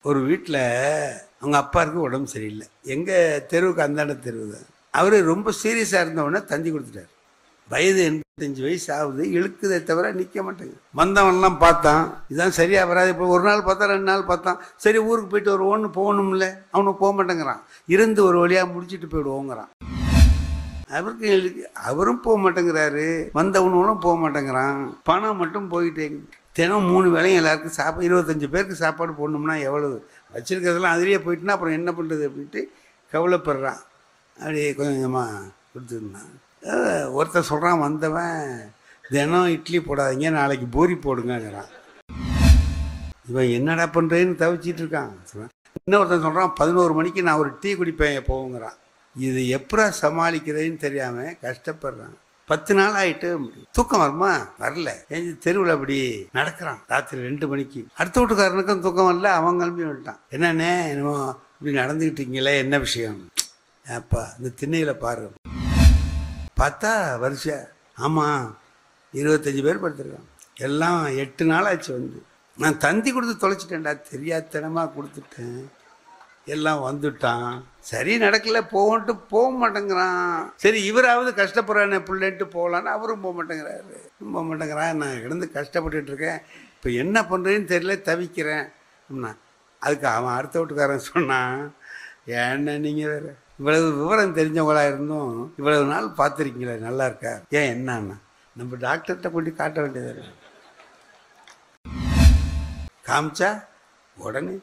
ஒரு வீட்டில் அவங்க அப்பாவுக்கு உடம்பு சரியில்லை எங்கள் தெருவுக்கு அந்தாண்ட தெருவு தான் அவர் ரொம்ப சீரியஸாக இருந்தவுடனே தந்தி கொடுத்துட்டார் வயது எண்பத்தஞ்சு வயசு ஆகுது இழுக்குதே தவிர நிற்க மாட்டேங்குது வந்தவன்லாம் பார்த்தான் இதான் சரியா வராது இப்போ ஒரு நாள் பார்த்தா ரெண்டு நாள் பார்த்தான் சரி ஊருக்கு போயிட்டு வருவோன்னு போகணும்ல அவனுக்கு போக மாட்டேங்கிறான் இருந்து ஒரு வழியாக முடிச்சிட்டு போயிடுவோங்கிறான் அவருக்கு எழுதி- அவரும் போக மாட்டேங்கிறாரு வந்தவனும் போக மாட்டேங்கிறான் பணம் மட்டும் போயிட்டே இருக்குது. தினம் மூணு வேளையும் எல்லாருக்கும் சாப்பாடு இருபத்தஞ்சு பேருக்கு சாப்பாடு போடணும்னா எவ்வளவு வச்சிருக்கிறதெல்லாம் அதுலேயே போயிட்டுனா அப்புறம் என்ன பண்ணுறது அப்படின்ட்டு கவலைப்படுறான் அப்படியே கொஞ்சம் கொஞ்சமாக கொடுத்துருந்தான் அஹ் ஒருத்தன் சொல்கிறான் வந்தவன் தினம் இட்லி போடாதீங்க நாளைக்கு பூரி போடுங்கங்கிறான் இவன் என்னடா பண்ணுறேன்னு தவிச்சிட்டு இருக்கான் சொல்றான். இன்னொருத்தன் சொல்கிறான் பதினோரு மணிக்கு நான் ஒரு டீ குடிப்பேன் எப்போங்கிறான் இது எப்படா சமாளிக்கிறதுன்னு தெரியாமல் கஷ்டப்படுறான் பத்து நாள் ஆயிட்டு தூக்கம் வருமா வரல ஏன் தெருவில் அப்படி நடக்கிறான் ராத்திரி ரெண்டு மணிக்கு அடுத்த வீட்டுக்காரனுக்கும் தூக்கம் வரல அவன் கிளம்பி வந்துட்டான் என்னண்ணே என்னமோ இப்படி நடந்துக்கிட்டு இருக்கீங்களே என்ன விஷயம் ஏப்பா இந்த திண்ணையில் பாரு பார்த்தா வரிசை ஆமாம் இருபத்தஞ்சி பேர் படுத்துருக்கான் எல்லாம் எட்டு நாள் ஆச்சு வந்து நான் தந்தி கொடுத்து தொலைச்சிட்டேன்டா தெரியாதனமாக கொடுத்துட்டேன் எல்லாம் வந்துட்டான் சரி நடக்கல போகன்ட்டு போக மாட்டேங்கிறான் சரி இவராவது கஷ்டப்படுறானே பிள்ளைன்ட்டு போகலான்னு அவரும் போக மாட்டேங்கிறாரு போக மாட்டேங்கிறான் நான் கிடந்து கஷ்டப்பட்டுட்டு இருக்கேன் இப்போ என்ன பண்ணுறேன்னு தெரியல தவிக்கிறேன் அப்படின்னா அதுக்கு அவன் அடுத்த வீட்டுக்காரன் சொன்னான் ஏன்னா நீங்கள் வேறு இவ்வளவு விவரம் தெரிஞ்சவங்களா இருந்தும் இவ்வளவு நாள் பார்த்துருக்கீங்களே நல்லா இருக்கா ஏன் என்னன்னா நம்ம டாக்டர்கிட்ட கொண்டு காட்ட வேண்டியது காமிச்சா உடனே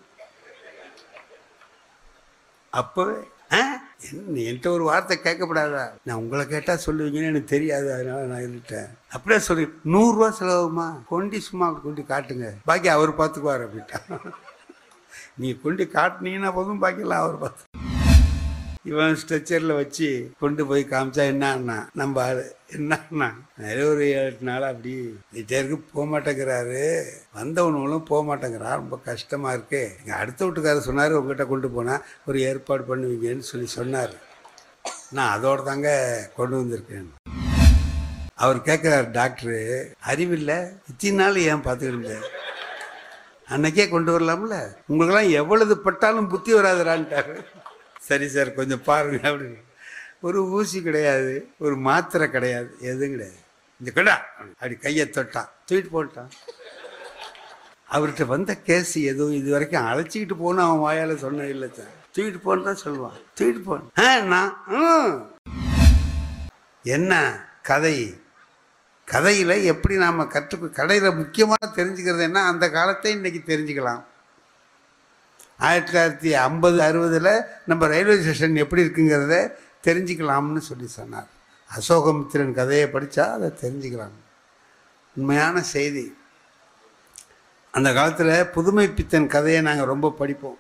அப்போவே ஆ என்ன என்கிட்ட ஒரு வார்த்தை கேட்கப்படாதா நான் உங்களை கேட்டால் சொல்லுவீங்கன்னு எனக்கு தெரியாது அதனால நான் இருந்துட்டேன் அப்படியே சொல்லி நூறுரூவா செலவுமா கொண்டு சும்மா கொண்டு காட்டுங்க பாக்கி அவர் பார்த்துக்குவார் அப்படின்ட்டான் நீ கொண்டு காட்டுனீங்கன்னா போதும் பாக்கியெல்லாம் அவர் பார்த்து இவன் ஸ்ட்ரெச்சரில் வச்சு கொண்டு போய் காமிச்சா என்னன்னா நம்ம ஆளு என்னன்னா நிறைய ஒரு ஏழு எட்டு நாள் அப்படி வீட்டேருக்கு போக மாட்டேங்கிறாரு வந்தவனும் போக மாட்டேங்கிறான் ரொம்ப கஷ்டமா இருக்கு எங்கள் அடுத்த வீட்டுக்காரர் சொன்னார் உங்ககிட்ட கொண்டு போனால் ஒரு ஏற்பாடு பண்ணுவீங்கன்னு சொல்லி சொன்னார் நான் அதோட தாங்க கொண்டு வந்திருக்கேன் அவர் கேட்குறாரு டாக்டரு அறிவில்லை இத்தனை நாள் ஏன் பார்த்துக்கிட்டு இருந்தேன் அன்னைக்கே கொண்டு வரலாம்ல உங்களுக்கெல்லாம் எவ்வளவு பட்டாலும் புத்தி வராதுடான்ட்டாரு சரி சார் கொஞ்சம் பாருங்க அப்படின்னு ஒரு ஊசி கிடையாது ஒரு மாத்திரை கிடையாது எதுவும் கிடையாது இந்த கடா அப்படி கையை தொட்டான் தூக்கிட்டு போட்டான் அவர்கிட்ட வந்த கேஸ் எதுவும் இது வரைக்கும் அழைச்சிக்கிட்டு போகணும் அவன் வாயால் சொன்னது இல்லை சார் தூக்கிட்டு போன்னு தான் சொல்லுவான் தூக்கிட்டு போன ஆ நான் ம். என்ன கதை கதையில் எப்படி நாம் கற்று கடையில் முக்கியமாக தெரிஞ்சுக்கிறது என்ன அந்த காலத்தை இன்னைக்கு தெரிஞ்சுக்கலாம் ஆயிரத்தி தொள்ளாயிரத்தி ஐம்பது அறுபதில் நம்ம ரயில்வே ஸ்டேஷன் எப்படி இருக்குங்கிறத தெரிஞ்சுக்கலாம்னு சொல்லி சொன்னார் அசோகமித்திரன் கதையை படித்தா அதை தெரிஞ்சுக்கலாம் உண்மையான செய்தி அந்த காலத்தில் புதுமை பித்தன் கதையை நாங்கள் ரொம்ப படிப்போம்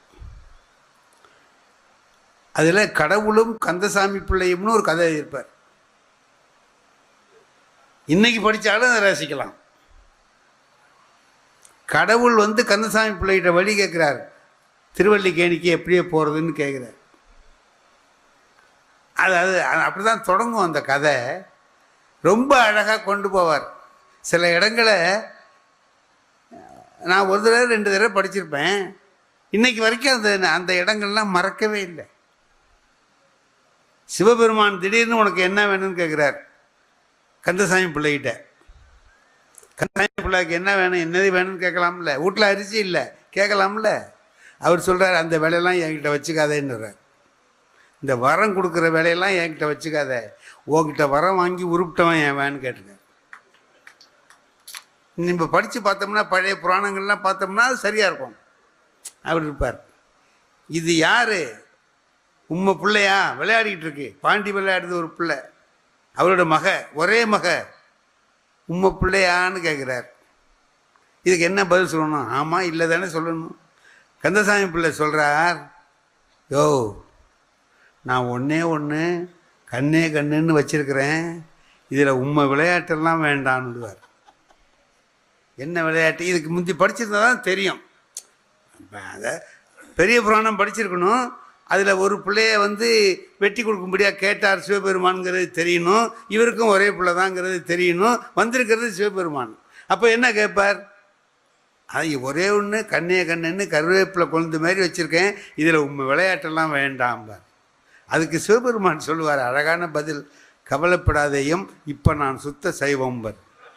அதில் கடவுளும் கந்தசாமி பிள்ளையும்னு ஒரு கதை இருப்பார் இன்னைக்கு படித்தாலும் அதை ரசிக்கலாம் கடவுள் வந்து கந்தசாமி பிள்ளைகிட்ட வழி கேட்குறாரு திருவல்லிக்கேணிக்கு எப்படியே போகிறதுன்னு கேட்குறாரு அதாவது அப்படி தான் தொடங்கும் அந்த கதை ரொம்ப அழகாக கொண்டு போவார் சில இடங்களை நான் ஒரு தடவை ரெண்டு தடவை படிச்சிருப்பேன் இன்னைக்கு வரைக்கும் அந்த அந்த இடங்கள்லாம் மறக்கவே இல்லை சிவபெருமான் திடீர்னு உனக்கு என்ன வேணும்னு கேட்குறார் கந்தசாமி பிள்ளைகிட்ட கந்தசாமி பிள்ளைக்கு என்ன வேணும் என்னது வேணும்னு கேட்கலாம்ல வீட்டில் அரிசி இல்லை கேட்கலாம்ல அவர் சொல்கிறார் அந்த வேலையெல்லாம் என்கிட்ட வச்சுக்காதேன்னுறார் இந்த வரம் கொடுக்குற வேலையெல்லாம் என்கிட்ட வச்சுக்காத உன்கிட்ட வரம் வாங்கி உருப்பிட்டவன் என் வேன்னு கேட்டுங்க நம்ம படித்து பார்த்தோம்னா பழைய புராணங்கள்லாம் பார்த்தோம்னா அது சரியாக இருக்கும் அவர் இருப்பார் இது யார் உம்மை பிள்ளையா விளையாடிக்கிட்டு இருக்கு பாண்டி விளையாடுது ஒரு பிள்ளை அவரோட மக ஒரே மக உம்மை பிள்ளையான்னு கேட்குறார் இதுக்கு என்ன பதில் சொல்லணும் ஆமாம் இல்லை தானே சொல்லணும் கந்தசாமி பிள்ளை சொல்கிறார் யோ நான் ஒன்றே ஒன்று கண்ணே கண்ணுன்னு வச்சிருக்கிறேன் இதில் உண்மை விளையாட்டெல்லாம் வேண்டான்னுடுவார் என்ன விளையாட்டு இதுக்கு முந்தி படிச்சிருந்தா தான் தெரியும் அப்ப அதை பெரிய புராணம் படிச்சிருக்கணும் அதில் ஒரு பிள்ளைய வந்து வெட்டி கொடுக்கும்படியாக கேட்டார் சிவபெருமான்ங்கிறது தெரியணும் இவருக்கும் ஒரே பிள்ளை தாங்கிறது தெரியணும் வந்திருக்கிறது சிவபெருமான் அப்போ என்ன கேட்பார் அது ஒரே ஒன்று கண்ணைய கண்ணுன்னு கருவேப்பிலை கொழுந்து மாதிரி வச்சுருக்கேன் இதில் உண்மை விளையாட்டெல்லாம் வேண்டாம் பார் அதுக்கு சிவபெருமான் சொல்லுவார் அழகான பதில் கவலைப்படாதேயும் இப்போ நான் சுத்த சைவம்பர்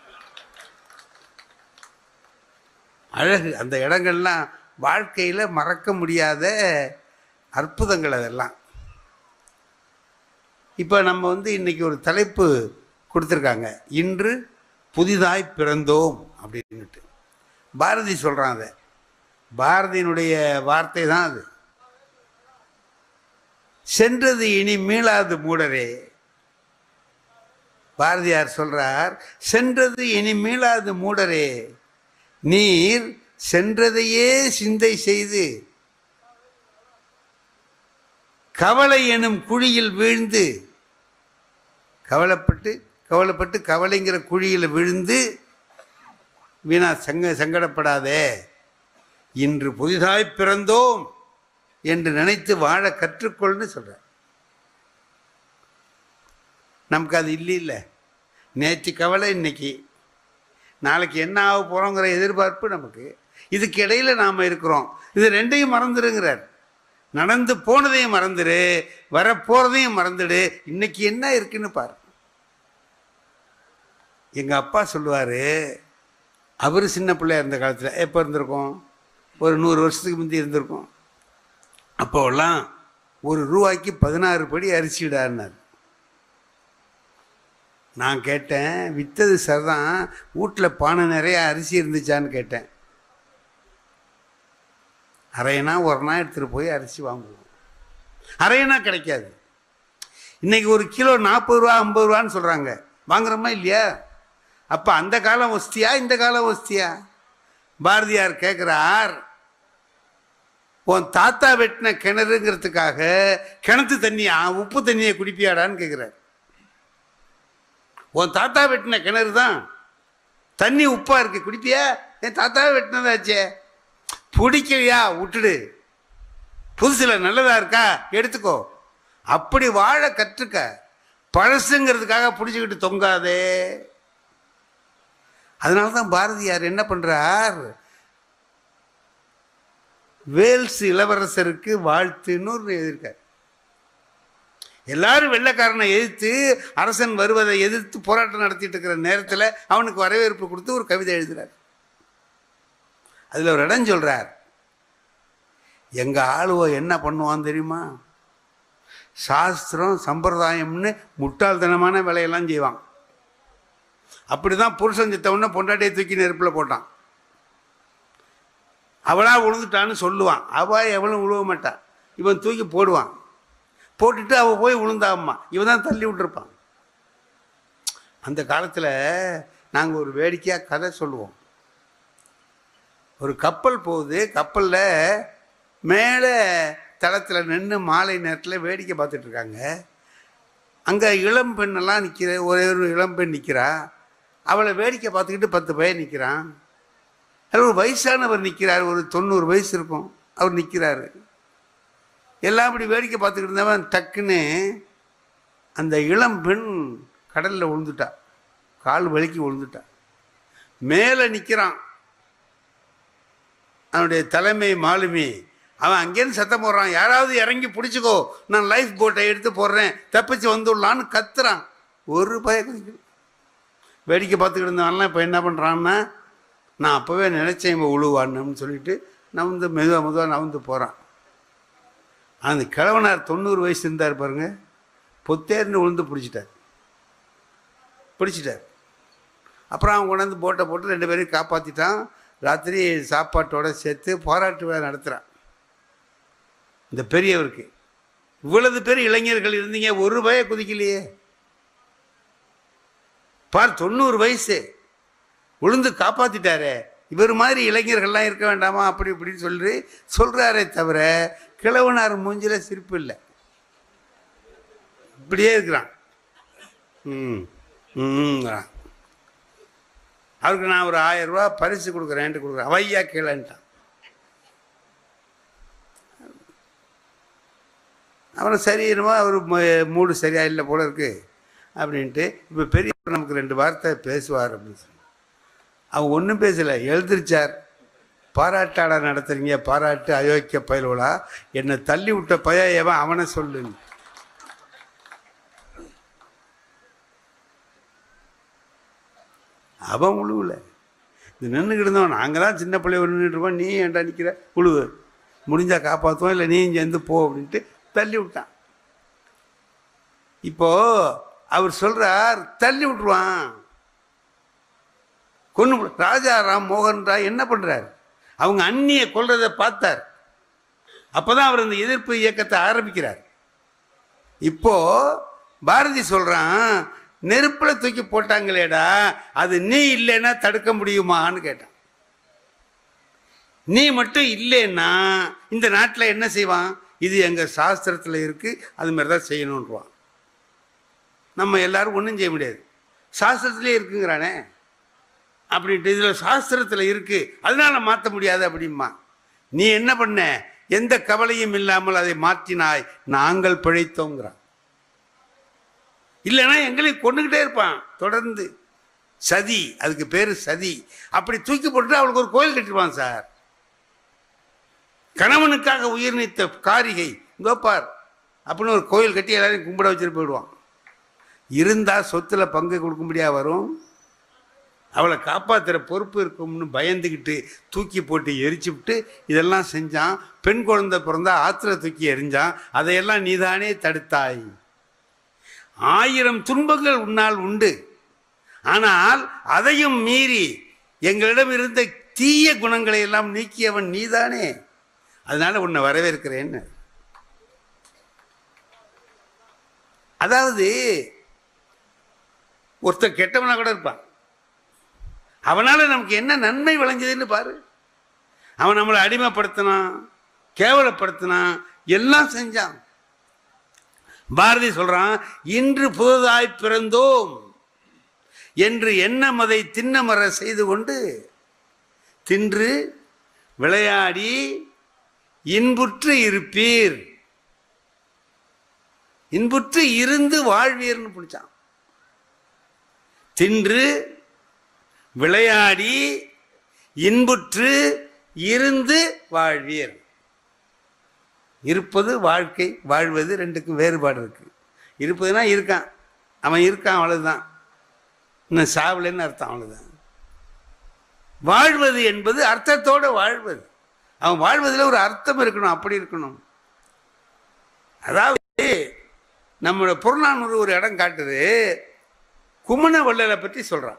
அழகு அந்த இடங்கள்லாம் வாழ்க்கையில் மறக்க முடியாத அற்புதங்கள் அதெல்லாம் இப்போ நம்ம வந்து இன்னைக்கு ஒரு தலைப்பு கொடுத்துருக்காங்க இன்று புதிதாய் பிறந்தோம் அப்படின்னுட்டு பாரதி சொல்கிறான் அதை பாரதியினுடைய வார்த்தை தான் அது சென்றது இனி மீளாது மூடரே பாரதியார் சொல்றார் சென்றது இனி மீளாது மூடரே நீர் சென்றதையே சிந்தை செய்து கவலை எனும் குழியில் வீழ்ந்து கவலைப்பட்டு கவலைப்பட்டு கவலைங்கிற குழியில் விழுந்து வீணா சங்க சங்கடப்படாதே இன்று புதிதாய் பிறந்தோம் என்று நினைத்து வாழ கற்றுக்கொள்னு சொல்கிறார் நமக்கு அது இல்லை இல்லை நேற்று கவலை இன்னைக்கு நாளைக்கு என்ன ஆக போகிறோங்கிற எதிர்பார்ப்பு நமக்கு இதுக்கு இடையில நாம் இருக்கிறோம் இது ரெண்டையும் மறந்துடுங்கிறார் நடந்து போனதையும் மறந்துடு வரப்போகிறதையும் மறந்துடு இன்னைக்கு என்ன இருக்குன்னு பாரு எங்கள் அப்பா சொல்லுவார் அவர் சின்ன பிள்ளையா இருந்த காலத்தில் எப்போ இருந்திருக்கோம் ஒரு நூறு வருஷத்துக்கு முந்தி இருந்திருக்கோம் அப்போல்லாம் ஒரு ரூபாய்க்கு பதினாறு படி அரிசிடாருனார் நான் கேட்டேன் விற்றது சரிதான் வீட்டில் பானை நிறைய அரிசி இருந்துச்சான்னு கேட்டேன் அரையனா ஒரு நாள் எடுத்துகிட்டு போய் அரிசி வாங்குவோம் அரையனா கிடைக்காது இன்னைக்கு ஒரு கிலோ நாற்பது ரூபா ஐம்பது ரூபான்னு சொல்கிறாங்க வாங்குறோமா இல்லையா அப்போ அந்த காலம் வசதியா இந்த காலம் வசதியா பாரதியார் கேட்குறார் உன் தாத்தா வெட்டின கிணறுங்கிறதுக்காக கிணத்து தண்ணியா உப்பு தண்ணியை குடிப்பியாடான்னு கேட்குறார் உன் தாத்தா வெட்டின கிணறு தான் தண்ணி உப்பா இருக்கு குடிப்பியா என் தாத்தா வெட்டினதாச்சே பிடிக்கலையா விட்டுடு புதுசில் நல்லதா இருக்கா எடுத்துக்கோ அப்படி வாழ கற்றுக்க பழசுங்கிறதுக்காக பிடிச்சிக்கிட்டு தொங்காதே அதனால தான் பாரதியார் என்ன பண்றார் வேல்ஸ் இளவரசருக்கு வாழ்த்துன்னு ஒரு எழுதியிருக்கார் எல்லாரும் வெள்ளைக்காரனை எதிர்த்து அரசன் வருவதை எதிர்த்து போராட்டம் நடத்திட்டு இருக்கிற நேரத்தில் அவனுக்கு வரவேற்பு கொடுத்து ஒரு கவிதை எழுதுறார் அதில் ஒரு இடம் சொல்றார் எங்க ஆளுவ என்ன பண்ணுவான் தெரியுமா சாஸ்திரம் சம்பிரதாயம்னு முட்டாள்தனமான வேலையெல்லாம் செய்வான் அப்படிதான் புருஷன் சித்தவன பொண்டாட்டியை தூக்கி நெருப்பில் போட்டான் அவளா விழுந்துட்டான்னு சொல்லுவான் அவ எவளும் விழுவ மாட்டான் இவன் தூக்கி போடுவான் போட்டுட்டு அவள் போய் விழுந்தாம்மா இவன் தான் தள்ளி விட்டுருப்பான் அந்த காலத்தில் நாங்கள் ஒரு வேடிக்கையாக கதை சொல்லுவோம் ஒரு கப்பல் போகுது கப்பலில் மேலே தளத்தில் நின்று மாலை நேரத்தில் வேடிக்கை பார்த்துட்டு இருக்காங்க அங்கே இளம் பெண்ணெல்லாம் நிற்கிற ஒரே ஒரு இளம் பெண் நிற்கிறா அவளை வேடிக்கை பார்த்துக்கிட்டு பத்து பையன் நிற்கிறான் அதில் ஒரு வயசானவர் நிற்கிறார் ஒரு தொண்ணூறு வயசு இருக்கும் அவர் நிற்கிறாரு எல்லாம் இப்படி வேடிக்கை பார்த்துக்கிட்டு இருந்தவன் டக்குன்னு அந்த இளம் பெண் கடலில் விழுந்துட்டா கால் வலிக்கு விழுந்துட்டா மேலே நிற்கிறான் அவனுடைய தலைமை மாலுமி அவன் அங்கேருந்து சத்தம் போடுறான் யாராவது இறங்கி பிடிச்சிக்கோ நான் லைஃப் போட்டை எடுத்து போடுறேன் தப்பிச்சு வந்துடலான்னு கத்துறான் ஒரு பய வேடிக்கை பார்த்துக்கிட்டு இருந்தவன்லாம் இப்போ என்ன பண்ணுறான்னா நான் அப்போவே நினச்சேன் இவன் உழுவான்னு சொல்லிட்டு நவந்து மெதுவாக மெதுவாக நவந்து போகிறான் அந்த கிழவனார் தொண்ணூறு வயசு இருந்தார் பாருங்க பொத்தேர்னு விழுந்து பிடிச்சிட்டார் பிடிச்சிட்டார் அப்புறம் அவன் கொண்டாந்து போட்டை போட்டு ரெண்டு பேரையும் காப்பாற்றிட்டான் ராத்திரி சாப்பாட்டோட சேர்த்து பாராட்டு விழா நடத்துகிறான் இந்த பெரியவருக்கு இவ்வளவு பேர் இளைஞர்கள் இருந்தீங்க ஒரு பய குதிக்கலையே பார் தொண்ணூறு வயசு உளுந்து காப்பாத்திட்டாரே இவர் மாதிரி இளைஞர்கள்லாம் இருக்க வேண்டாமா அப்படி இப்படின்னு சொல்லி சொல்றாரே தவிர கிழவனார் மூஞ்சில சிரிப்பு இல்லை இப்படியே இருக்கிறான் ம் ம்ங்கிறான். அவருக்கு நான் ஒரு ஆயிரம் ரூபாய் பரிசு கொடுக்குறேன்ட்டு கொடுக்குறேன் அவையா கீழன்ட்டான் அவனை சரி என்னமோ அவர் ம- மூடு சரியா இல்லை போல இருக்கு அப்படின்ட்டு இப்போ பெரியவர் நமக்கு ரெண்டு வார்த்தை பேசுவார் அப்படின்னு சொல்லி அவன் ஒன்றும் பேசலை எழுந்திருச்சார் பாராட்டாடா நடத்துறீங்க பாராட்டு அயோக்கிய பயல்வலா என்னை தள்ளி விட்ட பய எவன் அவனை சொல்லு அவன் உழுவுல இது நின்றுக்கிட்டு இருந்தவன் நாங்கள் தான் சின்ன பிள்ளை நின்றுட்டு இருக்கோம் நீ ஏன்டா நிற்கிற உழுவு முடிஞ்சா காப்பாற்றுவோம் இல்லை நீ சேர்ந்து போ அப்படின்ட்டு தள்ளி விட்டான் இப்போ அவர் சொல்றார் தள்ளி விட்டுருவான் கொண்டு ராஜா ராம் மோகன் ராய் என்ன பண்றார் அவங்க அண்ணிய கொல்றதை பார்த்தார் அப்பதான் அவர் இந்த எதிர்ப்பு இயக்கத்தை ஆரம்பிக்கிறார் இப்போ பாரதி சொல்றான் நெருப்புல தூக்கி போட்டாங்களேடா அது நீ இல்லைன்னா தடுக்க முடியுமான்னு கேட்டான் நீ மட்டும் இல்லைன்னா இந்த நாட்டில் என்ன செய்வான் இது எங்க சாஸ்திரத்தில் இருக்கு அது மாதிரி தான் செய்யணுன்றான் நம்ம எல்லாரும் ஒன்றும் செய்ய முடியாது சாஸ்திரத்திலே இருக்குங்கிறானே அப்படின்ட்டு இதில் சாஸ்திரத்தில் இருக்கு அதனால மாற்ற முடியாது அப்படிம்மா நீ என்ன பண்ண எந்த கவலையும் இல்லாமல் அதை மாற்றினாய் நாங்கள் பிழைத்தோங்கிறான் இல்லைன்னா எங்களை கொண்டுகிட்டே இருப்பான் தொடர்ந்து சதி அதுக்கு பேர் சதி அப்படி தூக்கி போட்டு அவளுக்கு ஒரு கோயில் கட்டிடுவான் சார் கணவனுக்காக உயிர் நீத்த காரிகை கோப்பார் அப்படின்னு ஒரு கோயில் கட்டி எல்லாரையும் கும்பிட வச்சுட்டு போயிடுவான் இருந்தா சொத்துல பங்கு கொடுக்கும்படியா வரும் அவளை காப்பாத்துற பொறுப்பு இருக்கும்னு பயந்துக்கிட்டு தூக்கி போட்டு எரிச்சு விட்டு இதெல்லாம் செஞ்சான் பெண் குழந்தை பிறந்தா ஆத்துல தூக்கி எரிஞ்சான் அதையெல்லாம் நீதானே தடுத்தாய் ஆயிரம் துன்பங்கள் உன்னால் உண்டு ஆனால் அதையும் மீறி எங்களிடம் இருந்த தீய குணங்களை எல்லாம் நீக்கியவன் நீதானே அதனால உன்னை வரவேற்கிறேன்னு அதாவது ஒருத்தர் கெட்டவனா கூட இருப்பான் அவனால நமக்கு என்ன நன்மை விளைஞ்சதுன்னு பாரு அவன் நம்மளை அடிமைப்படுத்தினான் கேவலப்படுத்தினான் எல்லாம் செஞ்சான் பாரதி சொல்றான் இன்று புதுதாய் பிறந்தோம் என்று எண்ணமதை திண்ணமர செய்து கொண்டு தின்று விளையாடி இன்புற்று இருப்பீர் இன்புற்று இருந்து வாழ்வீர்னு பிடிச்சான் தின்று விளையாடி இன்புற்று இருந்து வாழ்வீர் இருப்பது வாழ்க்கை வாழ்வது ரெண்டுக்கும் வேறுபாடு இருக்கு இருப்பதுனா இருக்கான் அவன் இருக்கான் அவ்வளவுதான் இன்னும் சாவலைன்னு அர்த்தம் அவ்வளவுதான் வாழ்வது என்பது அர்த்தத்தோட வாழ்வது அவன் வாழ்வதில் ஒரு அர்த்தம் இருக்கணும் அப்படி இருக்கணும் அதாவது நம்மளோட புறநானூறு ஒரு இடம் காட்டுது குமண வள்ளலை பற்றி சொல்றான்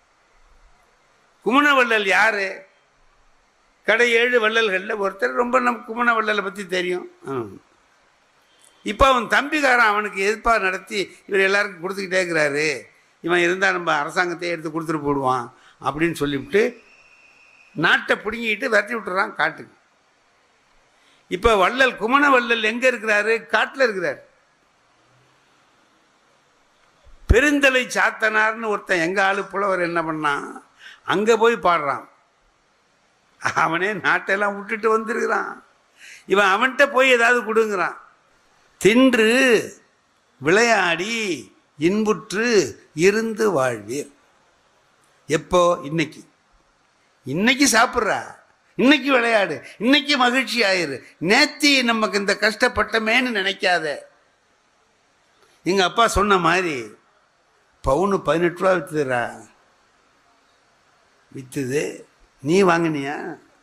குமண வள்ளல் யாரு கடை ஏழு வள்ளல்களில் ஒருத்தர் ரொம்ப நம்ம குமண வள்ளலை பற்றி தெரியும் இப்போ அவன் தம்பிக்காரன் அவனுக்கு எதிர்ப்பா நடத்தி இவர் எல்லாருக்கும் கொடுத்துக்கிட்டே இருக்கிறாரு இவன் இருந்தால் நம்ம அரசாங்கத்தை எடுத்து கொடுத்துட்டு போடுவான் அப்படின்னு சொல்லிவிட்டு நாட்டை பிடுங்கிட்டு விரட்டி விட்டுறான் காட்டுக்கு இப்போ வள்ளல் குமண வள்ளல் எங்கே இருக்கிறாரு காட்டில் இருக்கிறார் பெருந்தலை சாத்தனார்னு ஒருத்தன் எங்க ஆளு புலவர் என்ன பண்ணான் அங்க போய் பாடுறான் அவனே நாட்டெல்லாம் விட்டுட்டு வந்திருக்கிறான் இவன் அவன்கிட்ட போய் ஏதாவது கொடுங்கிறான் தின்று விளையாடி இன்புற்று இருந்து வாழ்வீர் எப்போ இன்னைக்கு இன்னைக்கு சாப்பிட்றா இன்னைக்கு விளையாடு இன்னைக்கு மகிழ்ச்சி ஆயிரு நேத்தி நமக்கு இந்த கஷ்டப்பட்டமேன்னு நினைக்காத எங்க அப்பா சொன்ன மாதிரி பவுனு பதினெட்டு ரூபா வித்துதுடா வித்துது நீ வாங்கினியா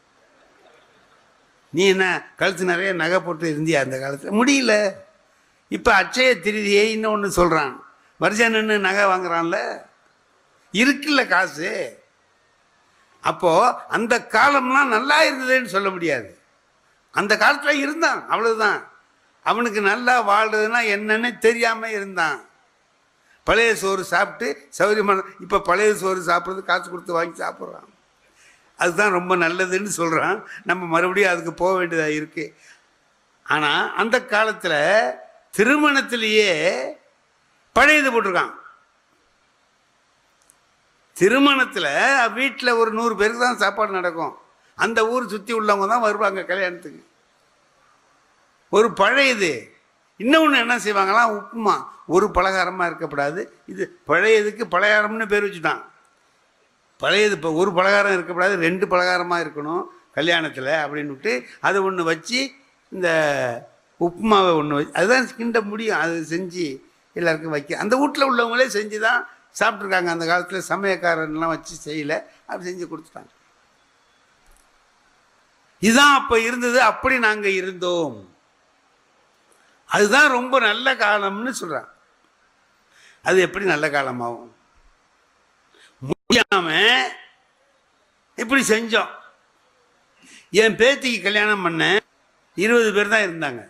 நீ என்ன கழுத்து நிறைய நகை போட்டு இருந்தியா அந்த காலத்தில் முடியல இப்போ அச்சய திருதியை இன்னொன்று சொல்கிறான் வருஷம் நின்று நகை வாங்குறான்ல இருக்குல்ல காசு அப்போ அந்த காலம்லாம் நல்லா இருந்ததுன்னு சொல்ல முடியாது அந்த காலத்தில் இருந்தான் அவ்வளவுதான் அவனுக்கு நல்லா வாழ்றதுன்னா என்னன்னு தெரியாம இருந்தான் பழைய சோறு சாப்பிட்டு சௌரியமான இப்போ பழைய சோறு சாப்பிட்றது காசு கொடுத்து வாங்கி சாப்பிட்றான் அதுதான் ரொம்ப நல்லதுன்னு சொல்கிறான் நம்ம மறுபடியும் அதுக்கு போக வேண்டியதாக இருக்கு ஆனால் அந்த காலத்தில் திருமணத்திலேயே பழையது போட்டிருக்கான் திருமணத்தில் வீட்டில் ஒரு நூறு பேருக்கு தான் சாப்பாடு நடக்கும் அந்த ஊர் சுற்றி உள்ளவங்க தான் வருவாங்க கல்யாணத்துக்கு ஒரு பழையது இன்னொன்று என்ன செய்வாங்களாம் உப்புமா ஒரு பலகாரமாக இருக்கக்கூடாது இது பழையதுக்கு பலகாரம்னு பேர் வச்சுட்டான் பழையது இப்போ ஒரு பலகாரம் இருக்கக்கூடாது ரெண்டு பலகாரமாக இருக்கணும் கல்யாணத்தில் அப்படின்னுட்டு அதை ஒன்று வச்சு இந்த உப்புமாவை ஒன்று வச்சு அதுதான் கிண்ட முடியும் அது செஞ்சு எல்லாருக்கும் வைக்க அந்த வீட்டில் உள்ளவங்களே செஞ்சு தான் சாப்பிட்ருக்காங்க அந்த காலத்தில் சமயக்காரன்லாம் வச்சு செய்யலை அப்படி செஞ்சு கொடுத்துட்டாங்க இதுதான் அப்போ இருந்தது அப்படி நாங்கள் இருந்தோம் அதுதான் ரொம்ப நல்ல காலம்னு சொல்கிறான் அது எப்படி நல்ல காலமாகும் முடியாம இப்படி செஞ்சோம் என் பேத்திக்கு கல்யாணம் பண்ண இருபது பேர் தான் இருந்தாங்க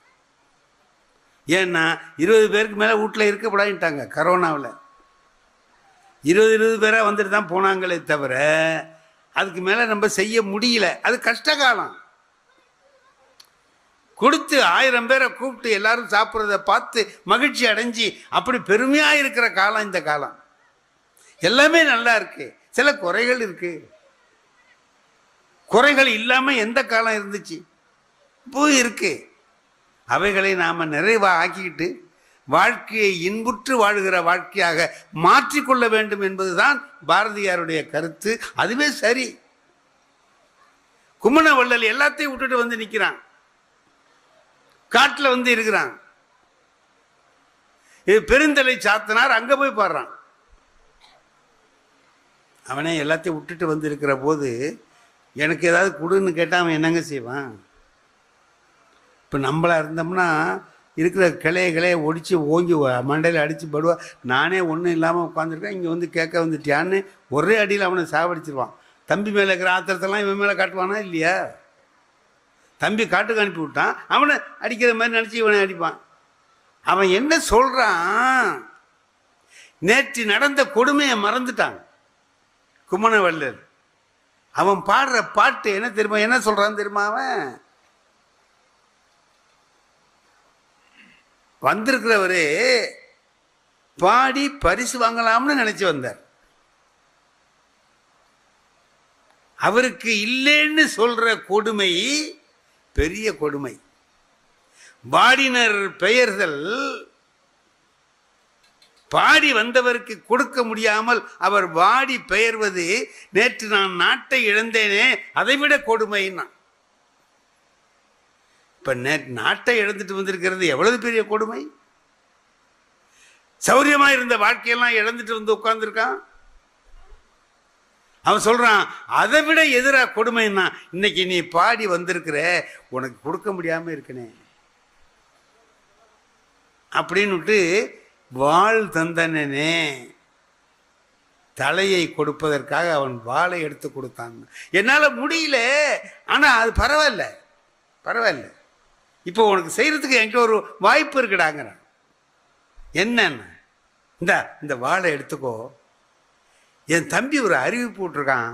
ஏன்னா இருபது பேருக்கு மேலே வீட்டில் இருக்கக்கூடாதுட்டாங்க கரோனாவில் இருபது இருபது பேராக வந்துட்டு தான் போனாங்களே தவிர அதுக்கு மேலே நம்ம செய்ய முடியல அது கஷ்ட காலம் கொடுத்து ஆயிரம் பேரை கூப்பிட்டு எல்லாரும் சாப்பிட்றத பார்த்து மகிழ்ச்சி அடைஞ்சு அப்படி பெருமையாக இருக்கிற காலம் இந்த காலம் எல்லாமே நல்லா இருக்கு சில குறைகள் இருக்கு குறைகள் இல்லாமல் எந்த காலம் இருந்துச்சு இப்போ இருக்கு அவைகளை நாம் நிறைவாக ஆக்கிக்கிட்டு வாழ்க்கையை இன்புற்று வாழ்கிற வாழ்க்கையாக மாற்றிக்கொள்ள வேண்டும் என்பதுதான் பாரதியாருடைய கருத்து அதுவே சரி கும்மண வள்ளல் எல்லாத்தையும் விட்டுட்டு வந்து நிற்கிறான் காட்டில் வந்து இருக்கிறான் இது பெருந்தலை சாத்தனார் அங்கே போய் பாடுறான் அவனே எல்லாத்தையும் விட்டுட்டு வந்து இருக்கிற போது எனக்கு ஏதாவது கொடுன்னு கேட்டால் அவன் என்னங்க செய்வான் இப்போ நம்மளா இருந்தோம்னா இருக்கிற கிளைய கிளைய ஒடிச்சு ஓங்கி மண்டையில் அடித்து படுவா நானே ஒன்றும் இல்லாமல் உட்காந்துருக்கேன் இங்கே வந்து கேட்க வந்துட்டியான்னு ஒரே அடியில் அவனை சாவடிச்சிருவான் தம்பி மேலே இருக்கிற ஆத்திரத்தெல்லாம் இவன் மேலே காட்டுவானா இல்லையா தம்பி காட்டுக்கு அனுப்பி விட்டான் அவனை அடிக்கிற மாதிரி நினச்சி இவனை அடிப்பான் அவன் என்ன சொல்கிறான் நேற்று நடந்த கொடுமையை மறந்துட்டான் கும்மணவல்லர் அவன் பாடுற பாட்டு என்ன தெரியுமா என்ன சொல்றான் தெரியுமா அவன் வந்திருக்கிறவரு பாடி பரிசு வாங்கலாம்னு நினைச்சு வந்தார் அவருக்கு இல்லைன்னு சொல்ற கொடுமை பெரிய கொடுமை பாடினர் பெயர்தல் பாடி வந்தவருக்கு கொடுக்க முடியாமல் அவர் வாடி பெயர்வது நேற்று நான் நாட்டை இழந்தேனே அதைவிட கொடுமைன்னா இப்ப நேற்று நாட்டை இழந்துட்டு வந்திருக்கிறது எவ்வளவு பெரிய கொடுமை சௌரியமா இருந்த வாழ்க்கையெல்லாம் இழந்துட்டு வந்து உட்கார்ந்துருக்கான் அவன் சொல்றான் அதை விட எதிராக கொடுமைன்னா இன்னைக்கு நீ பாடி வந்திருக்கிற உனக்கு கொடுக்க முடியாம இருக்கனே அப்படின்னுட்டு வாழ் தந்தனே தலையை கொடுப்பதற்காக அவன் வாளை எடுத்து கொடுத்தான் என்னால் முடியல ஆனால் அது பரவாயில்ல பரவாயில்ல இப்போ உனக்கு செய்யறதுக்கு என்கிட்ட ஒரு வாய்ப்பு இருக்குடாங்கிறான் என்னன்னு இந்த இந்த வாளை எடுத்துக்கோ என் தம்பி ஒரு அறிவிப்பு விட்டுருக்கான்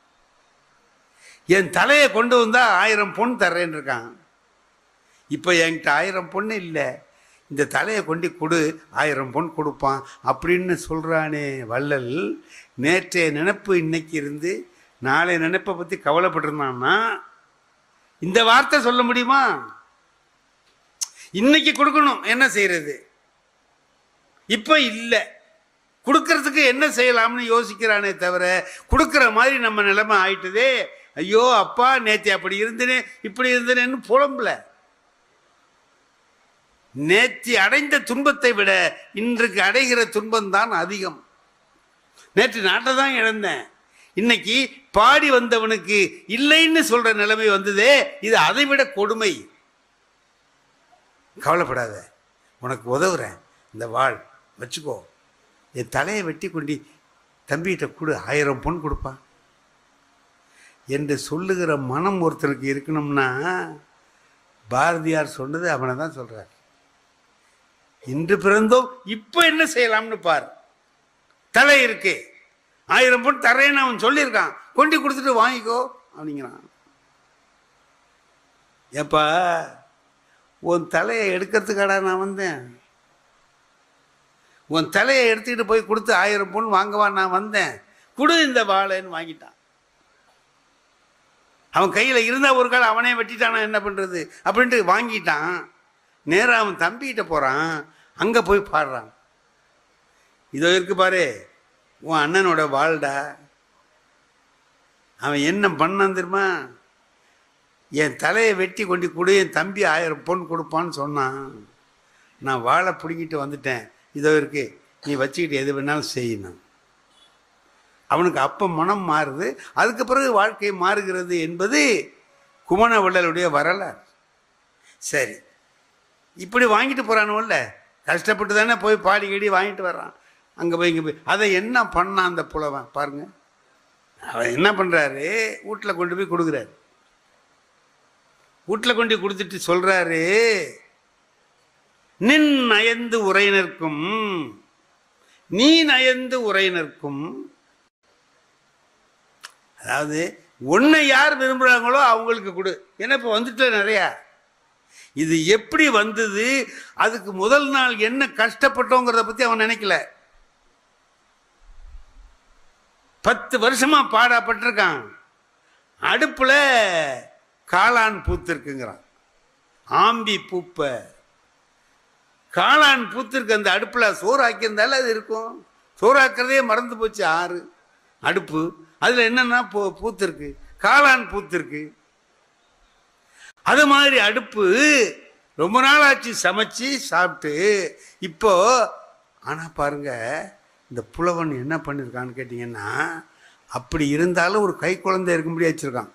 என் தலையை கொண்டு வந்தா ஆயிரம் பொன் தர்றேன்னு இருக்கான் இப்போ என்கிட்ட ஆயிரம் பொண்ணு இல்லை இந்த தலையை கொண்டு கொடு ஆயிரம் பொன் கொடுப்பான் அப்படின்னு சொல்கிறானே வள்ளல் நேற்றைய நினைப்பு இன்னைக்கு இருந்து நாளை நினைப்பை பற்றி கவலைப்பட்டிருந்தான்னா இந்த வார்த்தை சொல்ல முடியுமா இன்னைக்கு கொடுக்கணும் என்ன செய்யறது இப்போ இல்லை கொடுக்கறதுக்கு என்ன செய்யலாம்னு யோசிக்கிறானே தவிர கொடுக்குற மாதிரி நம்ம நிலைமை ஆயிட்டுதே ஐயோ அப்பா நேற்று அப்படி இருந்தனே இப்படி இருந்தனேன்னு புலம்பல நேற்று அடைந்த துன்பத்தை விட இன்றைக்கு அடைகிற துன்பம் தான் அதிகம் நேற்று நாட்டை தான் இழந்தேன் இன்னைக்கு பாடி வந்தவனுக்கு இல்லைன்னு சொல்ற நிலைமை வந்ததே இது அதை விட கொடுமை கவலைப்படாத உனக்கு உதவுறேன் இந்த வாழ் வச்சுக்கோ என் தலையை வெட்டி கொண்டு தம்பிகிட்ட கொடு ஆயிரம் பொன் கொடுப்பான் என்று சொல்லுகிற மனம் ஒருத்தனுக்கு இருக்கணும்னா பாரதியார் சொன்னது அவனை தான் சொல்றார் இன்று பிறந்தோம் இப்போ என்ன செய்யலாம்னு பார் தலை இருக்கு ஆயிரம் பொன் தரேன்னு அவன் சொல்லியிருக்கான் கொண்டு கொடுத்துட்டு வாங்கிக்கோ அப்படிங்கிறான் ஏப்பா உன் தலையை எடுக்கிறதுக்காடா நான் வந்தேன் உன் தலையை எடுத்துக்கிட்டு போய் கொடுத்து ஆயிரம் பொன் வாங்கவா நான் வந்தேன் குடு இந்த வாழைன்னு வாங்கிட்டான் அவன் கையில் இருந்தா ஒரு கால் அவனே வெட்டிட்டானா என்ன பண்ணுறது அப்படின்ட்டு வாங்கிட்டான் நேராக அவன் தம்பிகிட்ட போகிறான் அங்கே போய் பாடுறான் இதோ இருக்கு பாரு உன் அண்ணனோட வாழ்டா அவன் என்ன பண்ணான் தெரியுமா என் தலையை வெட்டி கொண்டு கொடு என் தம்பி ஆயிரம் பொன் கொடுப்பான்னு சொன்னான் நான் வாழை பிடிங்கிட்டு வந்துட்டேன் இதோ இருக்கு நீ வச்சுக்கிட்டு எது வேணாலும் செய்யணும் அவனுக்கு அப்போ மனம் மாறுது அதுக்கு பிறகு வாழ்க்கை மாறுகிறது என்பது குமணவள்ளலுடைய வரலாறு சரி இப்படி வாங்கிட்டு போகிறானுல்ல கஷ்டப்பட்டு தானே போய் பாடி கீடி வாங்கிட்டு வர்றான் அங்கே போய் இங்கே போய் அதை என்ன பண்ணான் அந்த புலவன் பாருங்க அவன் என்ன பண்ணுறாரு வீட்டில் கொண்டு போய் கொடுக்குறாரு வீட்டில் கொண்டு போய் கொடுத்துட்டு சொல்கிறாரு நின் நயந்து உரையினர்க்கும் நீ நயந்து உரையினர்க்கும் அதாவது உன்னை யார் விரும்புகிறாங்களோ அவங்களுக்கு கொடு ஏன்னா இப்போ வந்துட்டு நிறையா இது எப்படி வந்தது அதுக்கு முதல் நாள் என்ன கஷ்டப்பட்டோங்கிறத பற்றி அவன் நினைக்கல பத்து வருஷமா பாடப்பட்டிருக்கான் அடுப்புல காளான் பூத்திருக்குங்கிறான் ஆம்பி பூப்ப காளான் பூத்திருக்கு அந்த அடுப்புல சோறு ஆக்கியிருந்தாலும் அது இருக்கும் சோறு ஆக்கிறதே மறந்து போச்சு ஆறு அடுப்பு அதுல என்னன்னா பூ பூத்திருக்கு காளான் பூத்திருக்கு அது மாதிரி அடுப்பு ரொம்ப நாள் ஆச்சு சமைச்சு சாப்பிட்டு இப்போ ஆனா பாருங்க இந்த புலவன் என்ன பண்ணியிருக்கான்னு கேட்டிங்கன்னா அப்படி இருந்தாலும் ஒரு கை குழந்தை இருக்கும்படி வச்சிருக்கான்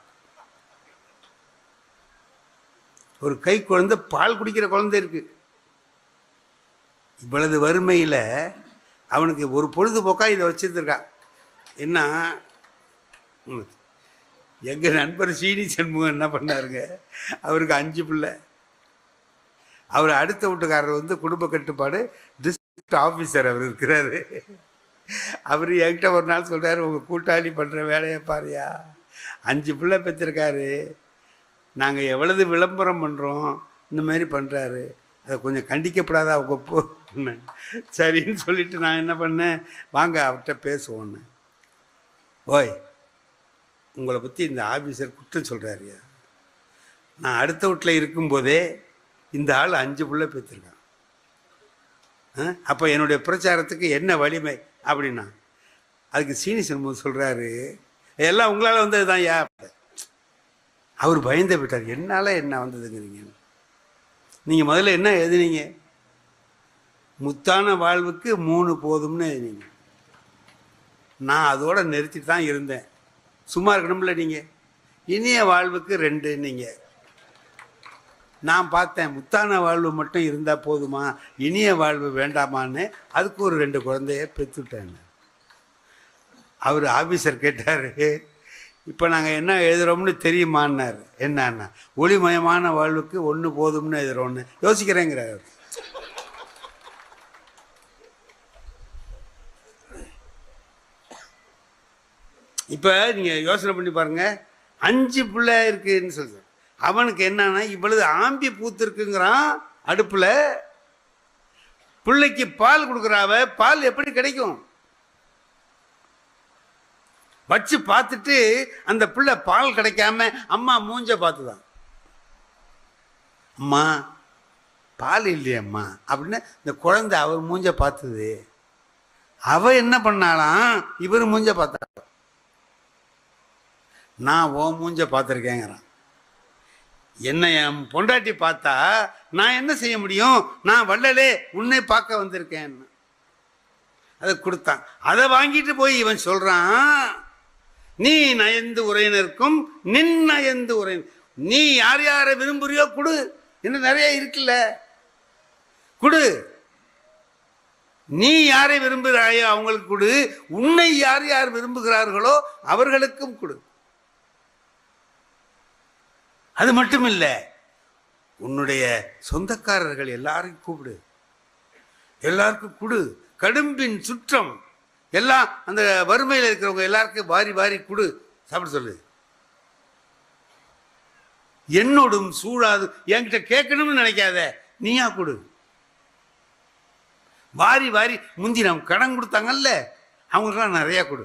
ஒரு கை குழந்தை பால் குடிக்கிற குழந்தை இருக்கு இவ்வளவு வறுமையில் அவனுக்கு ஒரு பொழுதுபோக்கா இதை வச்சிருந்துருக்கான் என்ன ம், எங்க நண்பர் சீனி சண்முகம் என்ன பண்ணாருங்க அவருக்கு அஞ்சு பிள்ளை அவர் அடுத்த வீட்டுக்காரர் வந்து குடும்ப கட்டுப்பாடு டிஸ்ட்ரிக்ட் ஆஃபீஸர் அவர் இருக்கிறாரு அவர் என்கிட்ட ஒரு நாள் சொல்றாரு உங்க கூட்டாளி பண்ற வேலையை பாருயா அஞ்சு பிள்ளை பெற்றிருக்காரு நாங்கள் எவ்வளவு விளம்பரம் பண்ணுறோம் இந்த மாதிரி பண்ணுறாரு அதை கொஞ்சம் கண்டிக்கப்படாதா அவங்க போ சரின்னு சொல்லிட்டு நான் என்ன பண்ணேன் வாங்க அவர்கிட்ட பேசுவோன்னு ஓய் உங்களை பற்றி இந்த ஆஃபீஸர் குற்றம் சொல்கிறாருயா நான் அடுத்த வீட்டில் இருக்கும்போதே இந்த ஆள் அஞ்சு புள்ள பெற்றிருக்கான் அப்போ என்னுடைய பிரச்சாரத்துக்கு என்ன வலிமை அப்படின்னா அதுக்கு சீனி சண்முகம் சொல்கிறாரு எல்லாம் உங்களால் வந்தது தான் யா அவர் பயந்து விட்டார் என்னால் என்ன வந்ததுங்கிறீங்க நீங்கள் முதல்ல என்ன எழுதுனீங்க முத்தான வாழ்வுக்கு மூணு போதும்னு எழுதினீங்க நான் அதோட நிறுத்திட்டு தான் இருந்தேன் சும்மா இருக்கணும்ல நீங்கள் இனிய வாழ்வுக்கு ரெண்டு நீங்கள் நான் பார்த்தேன் முத்தான வாழ்வு மட்டும் இருந்தால் போதுமா இனிய வாழ்வு வேண்டாமான்னு அதுக்கு ஒரு ரெண்டு குழந்தைய பெற்றுட்டேன் அவர் ஆஃபீஸர் கேட்டார் இப்போ நாங்கள் என்ன எழுதுறோம்னு தெரியுமான்னார் என்னன்னா ஒளிமயமான வாழ்வுக்கு ஒன்று போதும்னு எழுதுறோன்னு யோசிக்கிறேங்கிறார் இப்போ நீங்கள் யோசனை பண்ணி பாருங்க அஞ்சு பிள்ளை இருக்குன்னு சொல்லுங்க அவனுக்கு என்னன்னா இவ்வளவு ஆம்பி பூத்திருக்குங்கிறான் அடுப்பில் பிள்ளைக்கு பால் கொடுக்குறாவ பால் எப்படி கிடைக்கும் வச்சு பார்த்துட்டு அந்த பிள்ளை பால் கிடைக்காம அம்மா மூஞ்ச பார்த்துதான் அம்மா பால் இல்லையம்மா அப்படின்னு இந்த குழந்தை அவர் மூஞ்ச பார்த்தது அவ என்ன பண்ணாலாம் இவர் மூஞ்ச பார்த்தா நான் ஓ மூஞ்ச பார்த்துருக்கேங்கிறான் என்ன என் பொண்டாட்டி பார்த்தா நான் என்ன செய்ய முடியும் நான் வள்ளலே உன்னை பார்க்க வந்திருக்கேன் அதை கொடுத்தான் அதை வாங்கிட்டு போய் இவன் சொல்றான் நீ நயந்து உரையினருக்கும் நின் நயந்து உரையினர் நீ யார் யாரை விரும்புறியோ கொடு இன்னும் நிறைய இருக்குல்ல கொடு நீ யாரை விரும்புகிறாயோ அவங்களுக்கு கொடு உன்னை யார் யார் விரும்புகிறார்களோ அவர்களுக்கும் கொடு அது மட்டும் இல்ல உன்னுடைய சொந்தக்காரர்கள் எல்லாரையும் கூப்பிடு எல்லாருக்கும் கொடு கடும்பின் சுற்றம் எல்லாம் அந்த வறுமையில் இருக்கிறவங்க எல்லாருக்கும் வாரி வாரி கொடு சாப்பிட சொல்லு என்னோடும் சூழாது என்கிட்ட கேட்கணும்னு நினைக்காத நீயா கொடு வாரி வாரி முந்தி நம்ம கடன் கொடுத்தாங்கல்ல அவங்களுக்கெல்லாம் நிறைய கொடு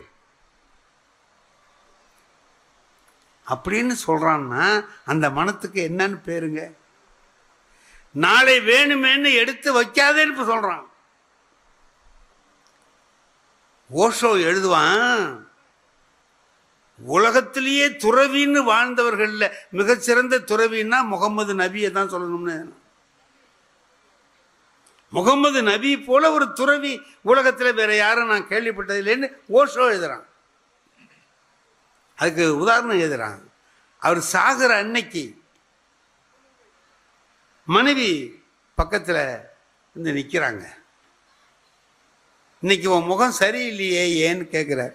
அப்படின்னு சொல்றான்னா அந்த மனத்துக்கு என்னன்னு பேருங்க நாளை வேணுமேன்னு எடுத்து வைக்காதேன்னு இப்ப சொல்றான் ஓஷோ எழுதுவான் உலகத்திலேயே துறவின்னு வாழ்ந்தவர்கள்ல மிகச்சிறந்த துறவின்னா முகமது நபியை தான் சொல்லணும்னு முகமது நபி போல ஒரு துறவி உலகத்துல வேற யாரும் நான் கேள்விப்பட்டது இல்லைன்னு ஓஷோ எழுதுறான் அதுக்கு உதாரணம் எழுதுறான் அவர் சாகிற அன்னைக்கு மனைவி பக்கத்துல வந்து நிக்கிறாங்க இன்னைக்கு உன் முகம் சரியில்லையே ஏன்னு கேட்குறார்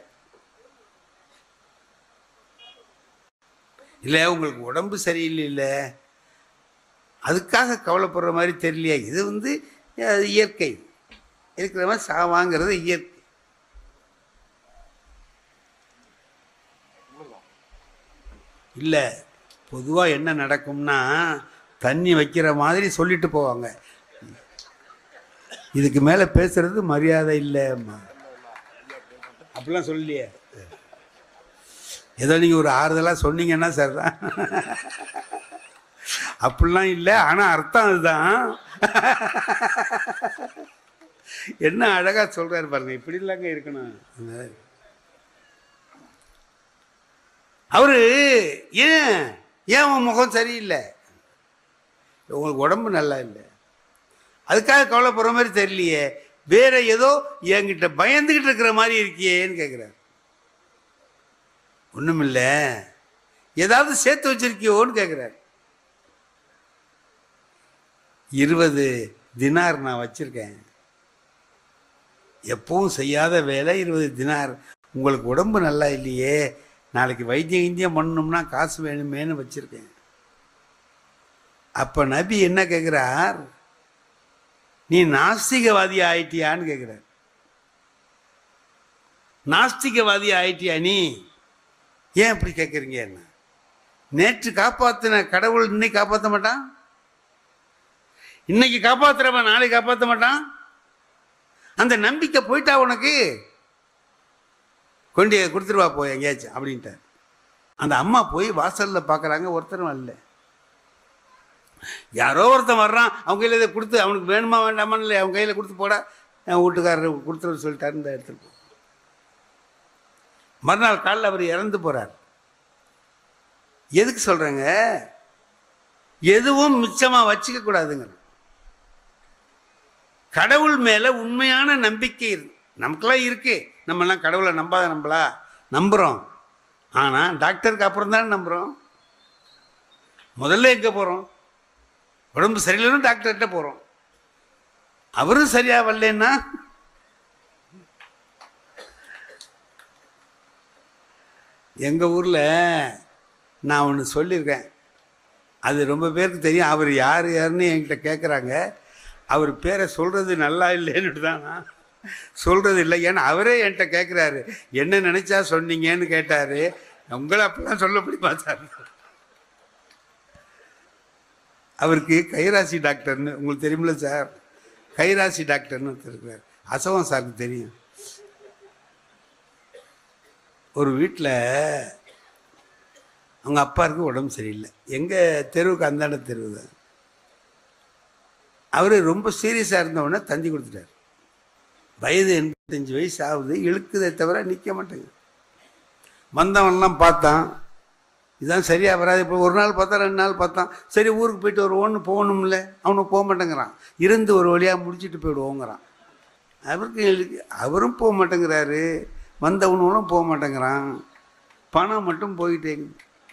இல்லை உங்களுக்கு உடம்பு சரியில்லை இல்லை அதுக்காக கவலைப்படுற மாதிரி தெரியலையா இது வந்து அது இயற்கை இருக்கிற மாதிரி சாவாங்கிறது இயற்கை இல்லை பொதுவாக என்ன நடக்கும்னா தண்ணி வைக்கிற மாதிரி சொல்லிட்டு போவாங்க இதுக்கு மேலே பேசுறது மரியாதை இல்லைம்மா அப்படிலாம் சொல்லலையே ஏதோ நீங்கள் ஒரு ஆறுதலாக சொன்னீங்கன்னா சார் தான் அப்படிலாம் இல்லை ஆனால் அர்த்தம் அதுதான் என்ன அழகா சொல்றாரு பாருங்க இப்படி இல்லைங்க இருக்கணும் அவரு ஏன் ஏன் உன் முகம் சரியில்லை உங்களுக்கு உடம்பு நல்லா இல்லை அதுக்காக கவலைப்படுற மாதிரி தெரியலையே வேற ஏதோ என்கிட்ட பயந்துகிட்டு இருக்கிற மாதிரி இருக்கியேன்னு கேட்குறாரு ஒண்ணுமில்ல ஏதாவது சேர்த்து வச்சிருக்கியோன்னு கேட்குறாரு இருபது தினார் நான் வச்சிருக்கேன் எப்பவும் செய்யாத வேலை இருபது தினார் உங்களுக்கு உடம்பு நல்லா இல்லையே நாளைக்கு வைத்தியம் இந்தியம் பண்ணணும்னா காசு வேணுமேன்னு வச்சிருக்கேன் அப்ப நபி என்ன கேட்கிறார் நீ நாஸ்திகவாதி ஆயிட்டியான்னு கேட்கிறார் நாஸ்திகவாதி ஆயிட்டியா நீ ஏன் அப்படி கேட்குறீங்க என்ன நேற்று காப்பாத்தின கடவுள் இன்னைக்கு காப்பாற்ற மாட்டான் இன்னைக்கு காப்பாத்துறவன் நாளைக்கு காப்பாற்ற மாட்டான் அந்த நம்பிக்கை போயிட்டா உனக்கு கொண்டு கொடுத்துருவா போய் எங்கேயாச்சும் அப்படின்ட்டார் அந்த அம்மா போய் வாசல்ல பார்க்கறாங்க ஒருத்தரும் வரல யாரோ ஒருத்தன் வர்றான் அவங்க கையில் இதை கொடுத்து அவனுக்கு வேணுமா வேண்டாமான்னு இல்லை அவங்க கையில் கொடுத்து போடா என் வீட்டுக்காரர் கொடுத்துரு சொல்லிட்டாரு இந்த இடத்துக்கு மறுநாள் காலையில் அவர் இறந்து போறார் எதுக்கு சொல்றேங்க எதுவும் மிச்சமா வச்சுக்க கூடாதுங்க கடவுள் மேல உண்மையான நம்பிக்கை இருக்கு நமக்கெல்லாம் இருக்கு நம்ம எல்லாம் கடவுளை நம்பாத நம்பலா நம்புறோம் ஆனா டாக்டருக்கு அப்புறம் தானே நம்புறோம் முதல்ல எங்க போறோம் உடம்பு சரியில்லைன்னு டாக்டர்கிட்ட போறோம் அவரும் சரியா வரலன்னா எங்க ஊர்ல நான் ஒன்று சொல்லியிருக்கேன் அது ரொம்ப பேருக்கு தெரியும் அவர் யார் யாருன்னு என்கிட்ட கேட்குறாங்க அவர் பேரை சொல்கிறது நல்லா இல்லைன்னு தான் நான் சொல்கிறது இல்லை ஏன்னா அவரே என்கிட்ட கேட்குறாரு என்ன நினச்சா சொன்னீங்கன்னு கேட்டார் உங்களை அப்படிலாம் சொல்ல முடியுமா சார் அவருக்கு கைராசி டாக்டர்னு உங்களுக்கு தெரியுமில்ல சார் கைராசி டாக்டர்னு ஒருத்தர் இருக்கிறார் அசவம் சாருக்கு தெரியும் ஒரு வீட்டில் அவங்க அப்பாருக்கு உடம்பு சரியில்லை எங்கள் தெருவுக்கு அந்தாண்ட தெருவு தான் அவர் ரொம்ப சீரியஸாக இருந்தவுடனே தந்தி கொடுத்துட்டார் வயது எண்பத்தஞ்சு வயசு ஆகுது இழுக்குதே தவிர நிற்க மாட்டேங்க வந்தவன்லாம் பார்த்தான் இதான் சரியாக வராது இப்போ ஒரு நாள் பார்த்தா ரெண்டு நாள் பார்த்தான் சரி ஊருக்கு போயிட்டு ஒரு ஒன்று போகணும்ல அவனுக்கு போக மாட்டேங்கிறான் இருந்து ஒரு வழியாக முடிச்சிட்டு போயிடுவோங்கிறான் அவருக்கு இழுக்கு- அவரும் போக மாட்டேங்கிறாரு வந்தவனும் போக மாட்டேங்கிறான் பணம் மட்டும் போயிட்டேங்க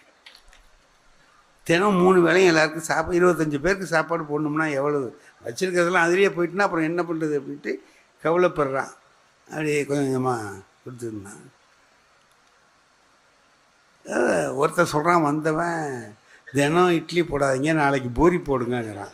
தினம் மூணு வேளையும் எல்லாருக்கும் சாப்பாடு இருபத்தஞ்சு பேருக்கு சாப்பாடு போடணும்னா எவ்வளவு வச்சிருக்கிறதெல்லாம் அதுலேயே போயிட்டுனா அப்புறம் என்ன பண்ணுறது அப்படின்ட்டு கவலைப்படுறான் அப்படியே கொஞ்சம் கொஞ்சமாக கொடுத்துருந்தான் அஹ் ஒருத்தன் சொல்கிறான் வந்தவன் தினம் இட்லி போடாதீங்க நாளைக்கு பூரி போடுங்கங்கிறான்